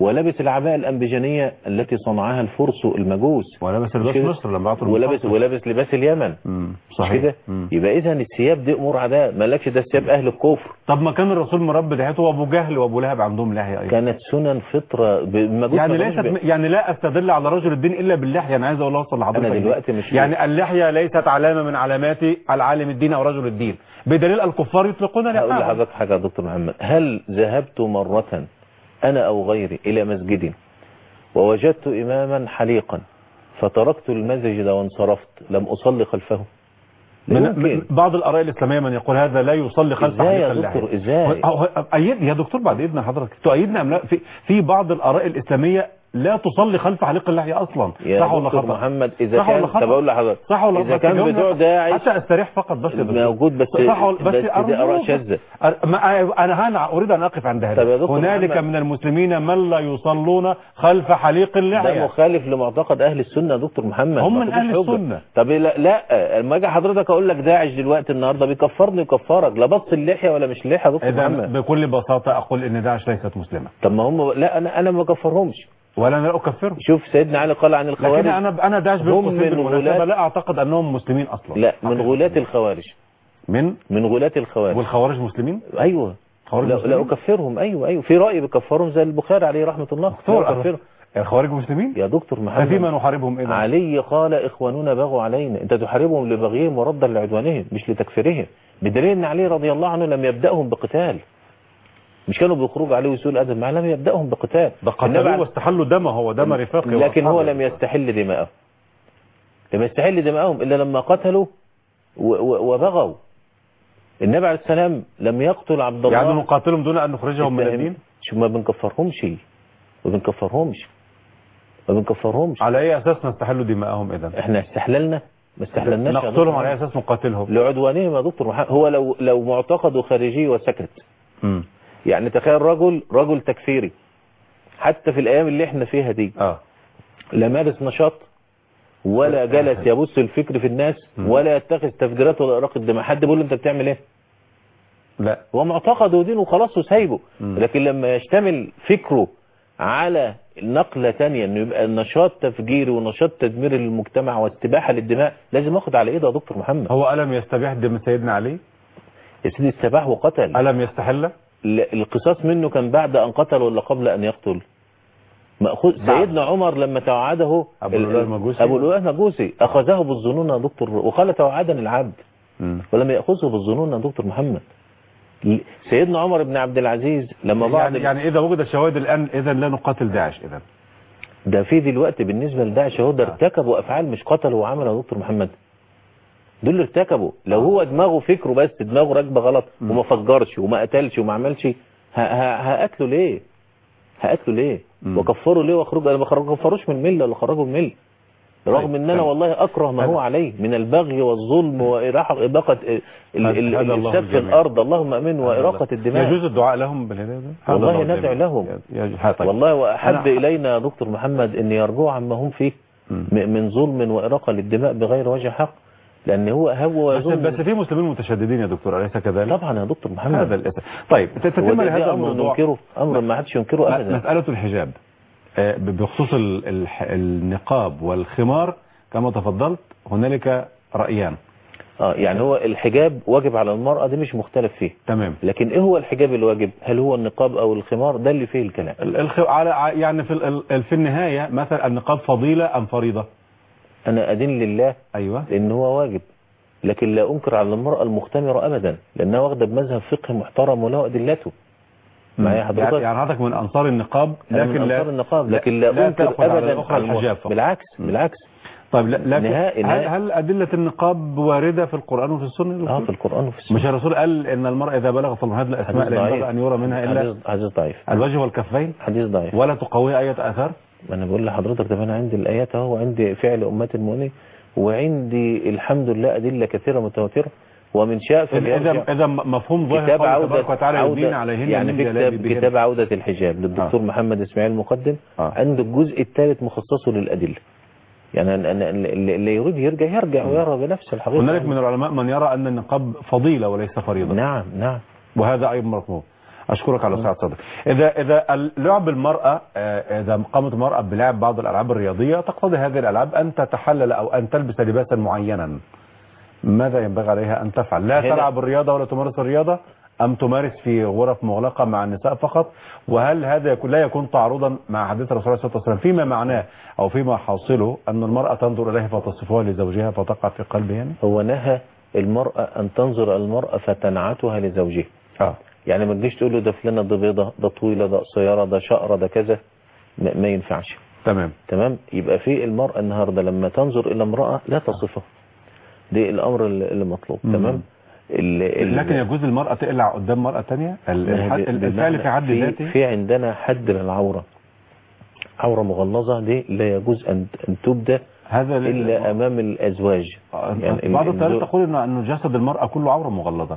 ولبس العباءة الأنبجانية التي صنعها الفرس المجوس ولبس مش لباس كده؟ مصر لما بعتوا ولبس المقدس. ولبس لباس اليمن مم. مش صحيح كده مم. يبقى إذا الثياب دي أمور عداء مالكش ده ثياب أهل الكفر طب ما كان الرسول مربي لحيته وابو جهل وابو لهب عندهم لحيه ايضا كانت سنن فطرة المجوس يعني ما كانوش بي- ليست يعني لا استدل على رجل الدين الا باللحيه انا عايز اقول اوصل لحضرتك أنا دي. دلوقتي مش يعني اللحيه ليست علامه من علامات العالم الدين او رجل الدين بدليل الكفار يطلقون هقول لحاهم لحضرتك حاجة يا دكتور محمد هل ذهبت مرة أنا أو غيري إلى مسجد ووجدت إماما حليقا فتركت المسجد وانصرفت لم أصلي خلفه لا من يمكن. من بعض الاراء الاسلاميه من يقول هذا لا يصلي خلف إزاي يا حليق اللحية. دكتور؟ إزاي؟ هو- هو- أيد يا دكتور بعد اذن حضرتك تؤيدنا ام لا في في بعض الاراء الاسلاميه لا تصلي خلف حليق اللحيه اصلا يا صح ولا دكتور خطا محمد إذا صح ولا كان خطأ؟ طب أقول لحضرتك صح ولا إذا غلط؟ كان تجاوبني بتوع داعش حتى استريح فقط بس يا دكتور. موجود بس صح ولا- بس, دي آراء أرجوك. شاذة أر- ما- انا هنا اريد ان اقف عند طب يا هذا دكتور هنالك محمد. من المسلمين من لا يصلون خلف حليق ده اللحيه مخالف لمعتقد اهل السنه يا دكتور محمد هم ما من فيش أهل حجة. السنة. طب لا لا لما اجي حضرتك اقول لك داعش دلوقتي النهارده بيكفرني يكفرك لا بص اللحيه ولا مش اللحيه يا دكتور اذا محمد بكل بساطه اقول ان داعش ليست مسلمه طب ما هم لا انا انا ما بكفرهمش ولا انا لا اكفرهم شوف سيدنا علي قال عن لكن الخوارج انا انا داعش هم بالقصير من بالمناسبه غلاة- لا اعتقد انهم مسلمين اصلا لا من حقيقة. غلاة الخوارج من من غلاة الخوارج والخوارج مسلمين ايوه خوارج لا, لا مسلمين اكفرهم ايوه ايوه في راي بكفرهم زي البخاري عليه رحمه الله دكتور لا أكفرهم. الخوارج مسلمين يا دكتور محمد ففيما نحاربهم اذا علي قال إخواننا بغوا علينا أنت تحاربهم لبغيهم وردا لعدوانهم مش لتكفيرهم بدليل أن علي رضي الله عنه لم يبدأهم بقتال مش كانوا بيخرجوا عليه وسوء الأدب معه لم يبدأهم بقتال ده إنما قتلوه عن- واستحلوا دمه هو دم رفاقه لكن هو وأصحابه. لم يستحل دماءهم لم يستحل دماءهم إلا لما قتلوا و- و- وبغوا النبي عليه السلام لم يقتل عبد الله يعني نقاتلهم دون ان نخرجهم من اتهم- الدين شو ما بنكفرهمش ما بنكفرهمش ما بنكفرهمش على اي اساس نستحل دماءهم اذا احنا استحللنا ما استحللناش يا دكتور نقتلهم على اي محمد. اساس نقاتلهم لعدوانهم يا دكتور محمد هو لو لو معتقده خارجي وسكت مم. يعني تخيل رجل رجل تكفيري حتى في الايام اللي احنا فيها دي اه لا مارس نشاط ولا جلس يبث الفكر في الناس مم. ولا يتخذ تفجيرات ولا اراق الدماء حد بيقول له انت بتعمل ايه لا هو معتقده ودينه وخلاص وسايبه مم. لكن لما يشتمل فكره على نقلة تانية انه يبقى نشاط تفجيري ونشاط تدمير للمجتمع واستباحة للدماء لازم اخد على ايده يا دكتور محمد هو الم يستبيح دم سيدنا علي يا سيدي استباح وقتل الم يستحل ال- القصاص منه كان بعد أن قتل ولا قبل أن يقتل مأخوذ بعد. سيدنا عمر لما توعده أبو ال- لؤلؤ المجوسي. أبو لؤلؤ المجوسي أخذه بالظنون يا دكتور وقال توعدني العبد مم. ولم يأخذه بالظنون يا دكتور محمد ل- سيدنا عمر بن عبد العزيز لما بعض يعني, يعني اذا وجد شواهد الان اذا لا نقاتل داعش اذا ده في دلوقتي بالنسبة لداعش هو ده ارتكبوا أفعال مش قتلوا وعملوا يا دكتور محمد دول اللي ارتكبوا لو هو دماغه فكره بس دماغه راكبه غلط مم. وما فجرش وما قتلش وما عملش ه- ه- هقتله ليه هقتله ليه مم. وكفروا ليه واخرجوا انا ما كفروش من المله ولا خرجوا من المله رغم طيب، ان انا تمام. والله اكره ما هو هذا- عليه من البغي والظلم واراقه اباقه ال- ال- هذا الله الشف الجميع. الارض اللهم امين واراقه الدماء يجوز الدعاء لهم بالهدايه ده؟ هذا والله الله ندعو الجميع. لهم. يجوز. ها، طيب. والله واحب أنا- الينا يا دكتور محمد ان يرجعوا عما هم فيه مم. م- من ظلم واراقه للدماء بغير وجه حق لان هو هو بس, يظن بس في مسلمين متشددين يا دكتور اليس كذلك؟ طبعا يا دكتور محمد هذا الاسم طيب هو تتم ده- لهذا ده امر الموضوع ننكره امر ما حدش ينكره م- ابدا مسألة الحجاب آه، ب- بخصوص ال- ال- النقاب والخمار كما تفضلت هنالك رأيان اه يعني هو الحجاب واجب على المرأة دي مش مختلف فيه تمام لكن ايه هو الحجاب الواجب هل هو النقاب او الخمار ده اللي فيه الكلام ال- الخ... على ع- يعني في ال- ال- في النهاية مثلا النقاب فضيلة أم فريضة انا ادين لله أيوة لان هو واجب لكن لا انكر على المرأة المختمرة ابدا لانها واخدة بمذهب فقه محترم وله ادلته معايا حضرتك؟ يعني يعني حضرتك من أنصار النقاب أنا من لكن لا أنصار النقاب لكن لا, لا انكر تأخذ على ابدا الأخرى على المرأة. الحجاب فقط. بالعكس م. بالعكس طيب لا- لكن نهائي- هل, نهائي. هل أدلة النقاب واردة في القرآن وفي السنة يا اه دكتور؟ في القرآن وفي السنة مش الرسول قال إن المرأة إذا بلغت المهاد الأسماء حديث لا ضعيف ينبغي أن يرى منها إلا حديث حديث ضعيف الوجه والكفين حديث ضعيف ولا تقوي أي آثار ما انا بقول لحضرتك طب انا عندي الايات اهو وعندي فعل امات المؤمنين وعندي الحمد لله ادله كثيره متواتره ومن شاء إذا فليرجع إذا مفهوم ظاهر كتاب قوله تبارك عودة وتعالى عودة يدين عليهن يعني من في كتاب جلابيبهن. كتاب عودة الحجاب للدكتور آه. محمد اسماعيل المقدم آه. عنده الجزء الثالث مخصصه للأدلة يعني أنا- أنا- اللي اللي يريد يرجع يرجع ويرى بنفسه الحقيقة هنالك من العلماء من يرى أن النقاب فضيلة وليس فريضة نعم نعم وهذا أيضا مطلوب اشكرك على سعه صدرك اذا اذا لعب المراه آه، اذا قامت المراه بلعب بعض الالعاب الرياضيه تقتضي هذه الالعاب ان تتحلل او ان تلبس لباسا معينا ماذا ينبغي عليها ان تفعل لا هنا- تلعب الرياضه ولا تمارس الرياضه ام تمارس في غرف مغلقه مع النساء فقط وهل هذا يكون لا يكون تعارضا مع حديث الرسول صلى الله عليه وسلم فيما معناه او فيما حاصله ان المراه تنظر اليه فتصفها لزوجها فتقع في قلبه يعني هو نهى المرأة أن تنظر المرأة فتنعتها لزوجها اه يعني ما تجيش تقول له ده فلانة ده بيضة ده طويلة ده قصيرة ده شقرة ده كذا ما ما ينفعش تمام تمام يبقى في المرأة النهاردة لما تنظر إلى امرأة لا تصفها دي الأمر اللي اللي مطلوب مم. تمام ال- ال- لكن يجوز المرأة تقلع قدام مرأة تانية ال- ما هي الحد- ب- الفعل في حد في, ذاته في عندنا حد للعورة عورة مغلظة دي لا يجوز أن أن تبدى هذا ل- إلا أمام الأزواج يعني ال- بعض التاريخ الزو- تقول انه انه جسد المرأة كله عورة مغلظة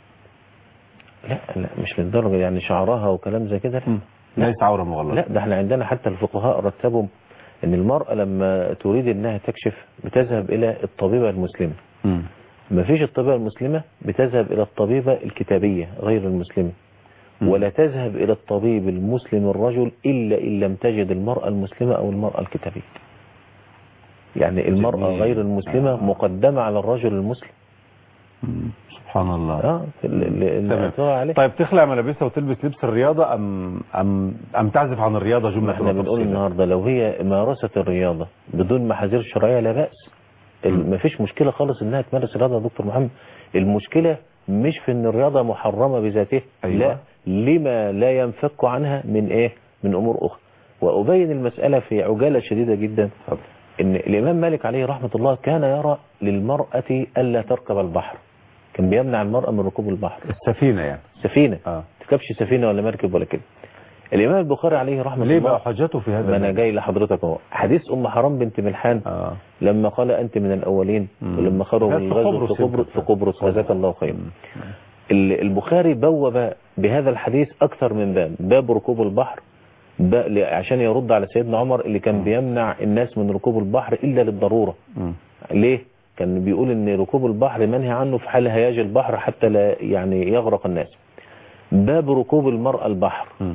لا لا مش للدرجة يعني شعرها وكلام زي كده لا. لا. ليس عورة مغلظة لا ده احنا عندنا حتى الفقهاء رتبوا ان المرأة لما تريد انها تكشف بتذهب الى الطبيبة المسلمة مم. ما فيش الطبيبة المسلمة بتذهب الى الطبيبة الكتابية غير المسلمة مم. ولا تذهب الى الطبيب المسلم الرجل الا ان لم تجد المرأة المسلمة او المرأة الكتابية يعني المرأة جميل. غير المسلمة آه. مقدمة على الرجل المسلم مم. سبحان الله اه في ال- ال- اللي تمام. أتوقع عليه طيب تخلع ملابسها وتلبس لبس الرياضة ام ام ام تعزف عن الرياضة ما جملة احنا بنقول وتفصيلا؟ النهارده لو هي ممارسة الرياضة بدون محاذير شرعية لا بأس ال- مفيش مشكلة خالص انها تمارس الرياضة يا دكتور محمد المشكلة مش في ان الرياضة محرمة بذاتها أيوة. لا لما لا ينفك عنها من ايه من امور اخرى وابين المسألة في عجالة شديدة جدا اتفضل. ان الامام مالك عليه رحمة الله كان يرى للمرأة الا تركب البحر كان بيمنع المرأة من ركوب البحر السفينة يعني سفينة اه تركبش سفينة ولا مركب ولا كده الامام البخاري عليه رحمة ليه الله بقى حجته في هذا ما انا الباب؟ جاي لحضرتك اهو حديث ام حرام بنت ملحان اه لما قال انت من الاولين مم. ولما خرجوا كانت في الغزو قبرص في قبرص يمكن. في قبرص جزاك الله خيرا مم. ال- البخاري بوب بهذا الحديث اكثر من باب باب ركوب البحر ب- ل- عشان يرد على سيدنا عمر اللي كان بيمنع الناس من ركوب البحر الا للضروره مم. ليه كان بيقول ان ركوب البحر منهي عنه في حال هياج البحر حتى لا يعني يغرق الناس باب ركوب المرأة البحر مم.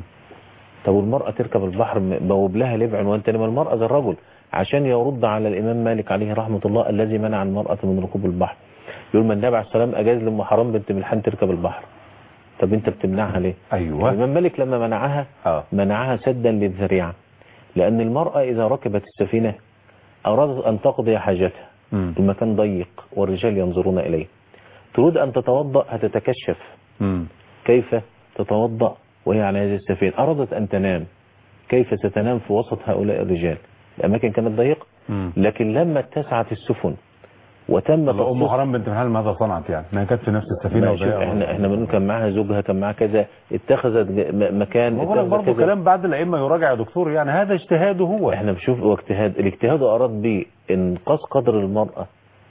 طب والمرأة تركب البحر م- بوب لها ليه بعنوان تاني ما المرأة زي الرجل عشان يرد على الإمام مالك عليه رحمة الله الذي منع المرأة من ركوب البحر يقول ما النبي عليه السلام أجاز لأم حرام بنت ملحان تركب البحر طب أنت بتمنعها ليه ايوه الإمام مالك لما منعها اه منعها سدا للذريعة لأن المرأة إذا ركبت السفينة أرادت أن تقضي حاجتها مم. المكان ضيق والرجال ينظرون إليه تريد أن تتوضأ هتتكشف مم. كيف تتوضأ وهي على هذه السفينة أرادت أن تنام كيف ستنام في وسط هؤلاء الرجال الأماكن كانت ضيقة مم. لكن لما اتسعت السفن وتم طب ام تخصيص- حرام بنت ملحان ماذا صنعت يعني؟ ما هي كانت في نفس السفينة ما شوف وضيقة. احنا احنا بنقول كان معاها زوجها كان معاها كذا اتخذت ج- م- مكان بقول لك اتخذت برضه كذا. كلام بعد الائمه يراجع يا دكتور يعني هذا اجتهاده هو احنا بنشوف هو اجتهاد الاجتهاد اراد به انقاص قدر المرأة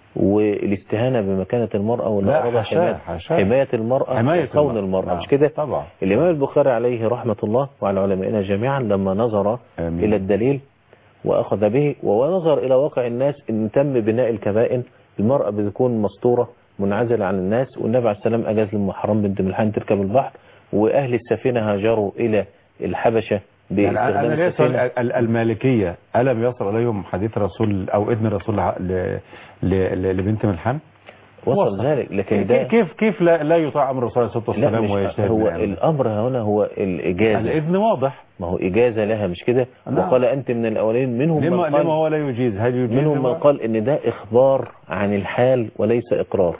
والاستهانة بمكانة المرأة ولا لا، اراد حاشاه، حماية, حاشاه. حماية المرأة حماية وصون المرأة. المرأة نعم. مش كده طبعا الإمام البخاري عليه رحمة الله وعلى علمائنا جميعا لما نظر آمين. إلى الدليل وأخذ به ونظر إلى واقع الناس إن تم بناء الكبائن المرأة بتكون مسطورة منعزلة عن الناس والنبي عليه السلام أجاز لأم حرام بنت ملحان تركب البحر وأهل السفينة هاجروا إلى الحبشة يعني باستخدام انا ليه السفينة سؤال ال- المالكيه الم يصل اليهم حديث رسول او اذن رسول ل- ل- ل- لبنت ملحان؟ وصل وصل. ذلك لكن ده كيف كيف لا, لا يطاع امر الرسول عليه الصلاه لا والسلام مش ويجتهد هو يعني؟ الأمر هنا هو الإجازة الاذن واضح ما هو إجازة لها مش كده نعم. وقال أنت من الأولين منهم لما من لما قال هو لا يجيز هل يجيز منهم من هو؟ قال ان ده اخبار عن الحال وليس اقرار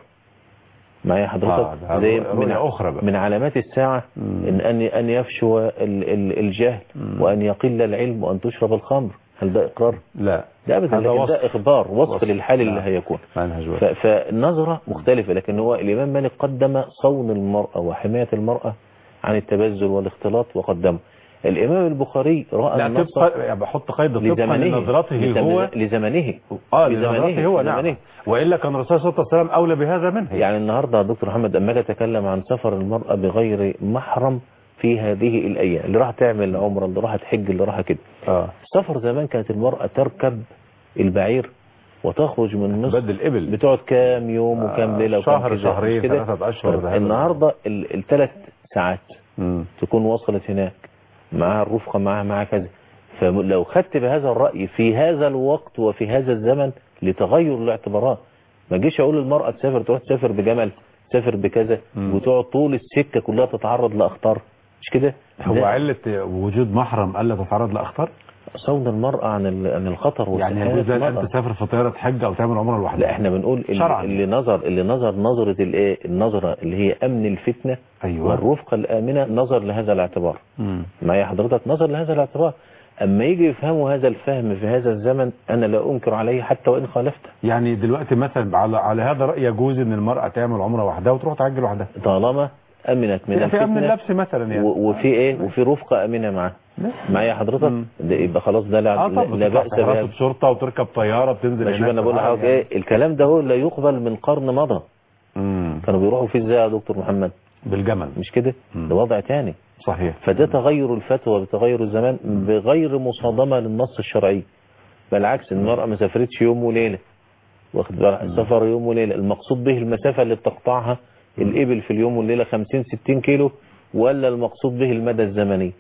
معايا آه، حضرتك ده زي رؤية من, أخرى بقى. من علامات الساعة مم. ان ان ان يفشو ال- ال- الجهل مم. وان يقل العلم وان تشرب الخمر هل ده اقرار لا ده ابدا هذا لكن وصف. ده اخبار وصف, وصف. للحال اللي نعم. هيكون منهج ف- واحد. فالنظرة مختلفة لكن هو الإمام مالك قدم صون المرأة وحماية المرأة عن التبذل والاختلاط وقدمه الإمام البخاري رأى لا النص تبقى يعني بحط قيد طبقا لزمنه لنظرته لزم- هو لزمنه اه لزمنه لنظرته هو نعم لزمنه. والا كان الرسول صلى الله عليه وسلم اولى بهذا منه يعني النهاردة يا دكتور محمد أما أجي أتكلم عن سفر المرأة بغير محرم في هذه الأيام اللي راح تعمل عمرة اللي راح تحج اللي راح كده اه السفر زمان كانت المرأة تركب البعير وتخرج من مصر بدل الابل بتقعد كام يوم وكام آه، ليلة وكام شهر، كذا، شهرين، مش كده؟ ثلاثة أشهر، طب هذا. النهاردة الثلاث ساعات مم. تكون وصلت هناك معها الرفقة معها معها كذا فلو خدت بهذا الرأي في هذا الوقت وفي هذا الزمن لتغير الاعتبارات ما جيش اقول المرأة تسافر تروح تسافر بجمل تسافر بكذا مم. وتقعد طول السكة كلها تتعرض لأخطار مش كده هو ده علة وجود محرم ألا تتعرض لأخطار صون المرأة عن ال- عن الخطر يعني واستحالة يجوز لها المرأة. أن تسافر في طيارة حج أو تعمل عمرة لوحدها لا احنا بنقول اللي, شرعاً. اللي نظر اللي نظر نظرة الايه النظرة اللي هي امن الفتنة أيوة. والرفقة الامنة نظر لهذا الاعتبار مم. معايا حضرتك نظر لهذا الاعتبار اما يجي يفهموا هذا الفهم في هذا الزمن انا لا انكر عليه حتى وان خالفته يعني دلوقتي مثلا على على هذا الرأي يجوز ان المرأة تعمل عمرة وحدها وتروح تعجل لوحدها طالما امنت من في امن الفتنة اللبس مثلا يعني و- وفي ايه وفي رفقة امنة معاه معايا حضرتك مم. ده يبقى خلاص ده لا, اه طبعا لا بتطلع بأس في حراسة بهذا شرطة وتركب طيارة بتنزل ماشي هناك انا بقول في لحضرتك العالم ايه الكلام ده هو لا يقبل من قرن مضى مم. كانوا بيروحوا فيه ازاي يا دكتور محمد بالجمل مش كده مم. ده وضع تاني صحيح فده تغير الفتوى بتغير الزمان بغير مصادمة للنص الشرعي بالعكس المرأة ما سافرتش يوم وليلة واخد بالك سفر يوم وليلة المقصود به المسافة اللي بتقطعها الإبل في اليوم والليلة 50 60 كيلو ولا المقصود به المدى الزمني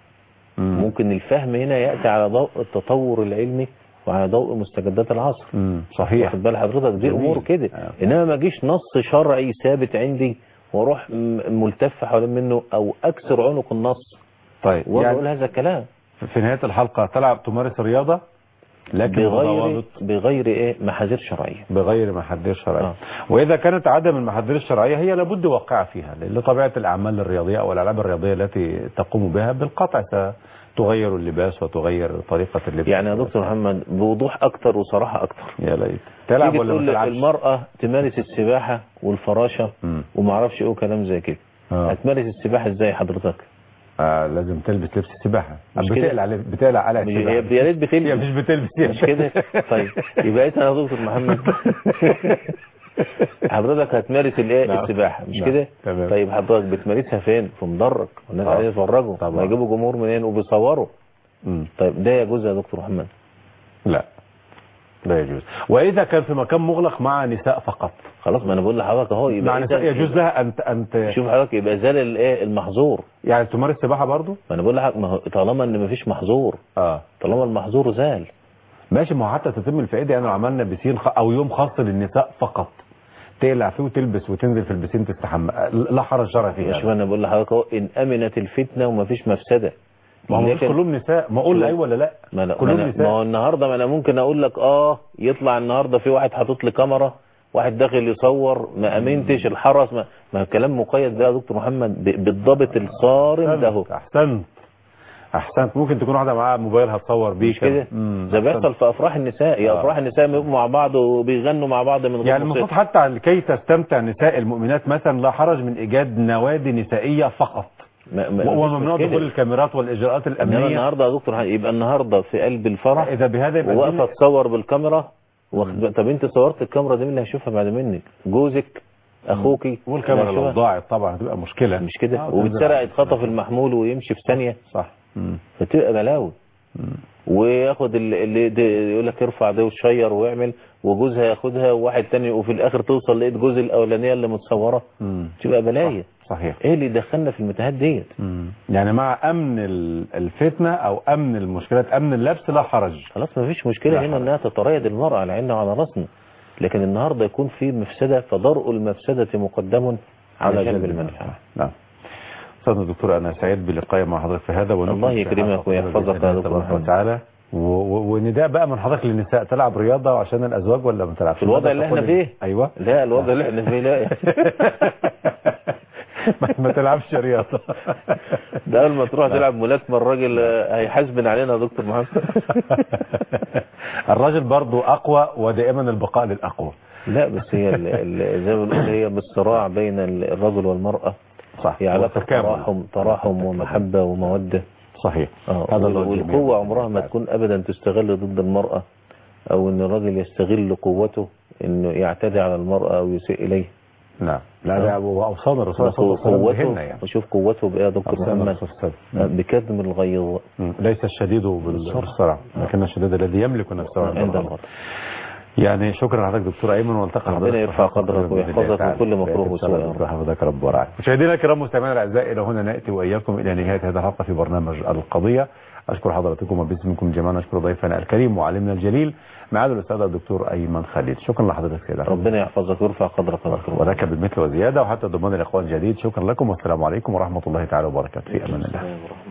مم. ممكن الفهم هنا يأتي على ضوء التطور العلمي وعلى ضوء مستجدات العصر مم. صحيح واخد بال حضرتك دي جميل. امور كده آه. انما ما جيش نص شرعي ثابت عندي واروح م- ملتف حوالين منه او اكسر عنق النص طيب واقول يعني هذا الكلام في نهاية الحلقة تلعب تمارس الرياضة لكن بغير بضوابط بغير ايه محاذير شرعيه بغير محاذير شرعية آه. وإذا كانت عدم المحاذير الشرعية هي لابد واقعة فيها لطبيعة الأعمال الرياضية أو الألعاب الرياضية التي تقوم بها بالقطع ستغير اللباس وتغير طريقة اللبس يعني يا دكتور محمد بوضوح اكتر وصراحه اكتر يا ليت تلعب تيجي ولا تقول ما تلعبش المراه تمارس السباحه والفراشه مم. وما اعرفش ايه وكلام زي كده آه. هتمارس السباحه ازاي حضرتك آه لازم تلبس لبس السباحة مش كده؟ بتقلع على بتقلع على مش- السباحة هي يا ريت هي بتلبس مش بتلبس هي مش كده طيب يبقى انت يا دكتور محمد حضرتك هتمارس الايه نعم. السباحه مش نعم. كده تمام. طيب حضرتك بتمارسها فين في مدرج والناس آه. قاعدين يتفرجوا طبعا. ما يجيبوا جمهور منين وبيصوروا مم. طيب ده يجوز يا دكتور محمد لا لا يجوز وإذا كان في مكان مغلق مع نساء فقط خلاص ما انا بقول لحضرتك اهو مع يبقى نساء إذا- يجوز لها أن أن شوف حضرتك يبقى زال الايه المحظور يعني تمارس سباحة برضو ما انا بقول لحضرتك ما هو طالما ان مفيش محظور اه طالما المحظور زال ماشي ما هو حتى تتم الفائدة يعني لو عملنا بسين خ... او يوم خاص للنساء فقط تقلع فيه وتلبس وتنزل في البسين تستحمى لا حرج شرعي فيه شوف انا بقول لحضرتك اهو ان امنت الفتنه ومفيش مفسده ما هو مش لكن- كلهم نساء ما اقول ايوه ولا لا ما, لا كلهم ما, أنا- نساء. ما هو النهارده ما انا ممكن اقول لك اه يطلع النهارده في واحد حاطط لي كاميرا واحد داخل يصور ما امنتش الحرس ما, ما الكلام مقيد ده يا دكتور محمد ب- بالضبط الصارم ده هو احسنت احسنت ممكن تكون واحده معاها موبايل هتصور بيه مش كده مم، ده أحسنت. بيحصل في افراح النساء يا آه. افراح النساء بيبقوا مع بعض وبيغنوا مع بعض من غير يعني موسيقى. المفروض حتى لكي تستمتع نساء المؤمنات مثلا لا حرج من ايجاد نوادي نسائيه فقط ما- ما- وممنوع مفيش دخول مشكلة. الكاميرات والاجراءات انما الامنيه النهارده يا دكتور يبقى النهارده في قلب الفرح اذا بهذا يبقى وواقفه الدين- تصور بالكاميرا واخد بالك- طب انت صورت الكاميرا دي مين اللي هيشوفها بعد منك جوزك اخوكي والكاميرا اللي لو هيشوفها؟ ضاعت طبعا هتبقى مشكله مش كده آه، وبتسرق تنزل. يتخطف المحمول ويمشي في ثانيه صح مم. فتبقى بلاوي مم. وياخد اللي اللي ده- يقول لك ارفع ده وشير ويعمل وجوزها ياخدها وواحد تاني وفي الاخر توصل لقيت جوز الاولانيه اللي متصوره مم. تبقى بلايا صحيح ايه اللي دخلنا في المتاهات ديت مم. يعني مع امن ال- الفتنه او امن المشكلات امن اللبس لا حرج خلاص ما فيش مشكله لا هنا حرج. انها تتريد المراه على عيننا وعلى راسنا لكن النهارده يكون في مفسده فضرء المفسده مقدم على جانب المنفعه نعم استاذنا الدكتور انا سعيد بلقائي مع حضرتك في هذا ونكمل الله في يكرمك حلقة ويحفظك بإذن الله يا دكتور تبارك محمد. وتعالى و- و- ونداء بقى من حضرتك للنساء تلعب رياضه عشان الازواج ولا ما تلعبش في الوضع اللي احنا فيه ايوه لا الوضع اللي احنا فيه لا ما- ما تلعبش رياضه ده اول ما تروح تلعب ملاكمه الراجل آه، هيحاسبن علينا يا دكتور محمد الراجل برضو اقوى ودائما البقاء للاقوى لا بس هي ال- ال- زي ما بنقول هي بالصراع بين ال- الرجل والمرأة صح هي علاقة وتكامل. تراحم تراحم ومحبة ومودة صحيح اه هذا الله الجميل. والقوة عمرها ما تكون ابدا تستغل ضد المرأة او ان الرجل يستغل قوته انه يعتدي على المرأة او يسيء اليه نعم لا ده واوصانا الرسول صلى الله عليه وسلم قوته بهن يعني وشوف قوته بايه يا دكتور أوصانا محمد الرسول صلى الله عليه وسلم. آه، بكدم الغيظ مم. ليس الشديد بال- بالسرعة. بالسرعة لكن الشديد الذي يملك نفسه عند الغضب يعني شكرا لحضرتك دكتور ايمن والتقى ربنا يرفع قدرك ويحفظك من كل مكروه وسوء حفظك رب ورعاك مشاهدينا الكرام مستمعينا الاعزاء الى هنا ناتي واياكم الى نهايه هذا الحلقه في برنامج القضيه اشكر حضراتكم وباسمكم جميعا اشكر ضيفنا الكريم وعالمنا الجليل معالي الاستاذ الدكتور ايمن خليل شكرا لحضرتك سيدنا ربنا يحفظك ويرفع قدرك ولك بالمثل وزياده وحتى ضمان الاخوان الجديد شكرا لكم والسلام عليكم ورحمه الله تعالى وبركاته في امان الله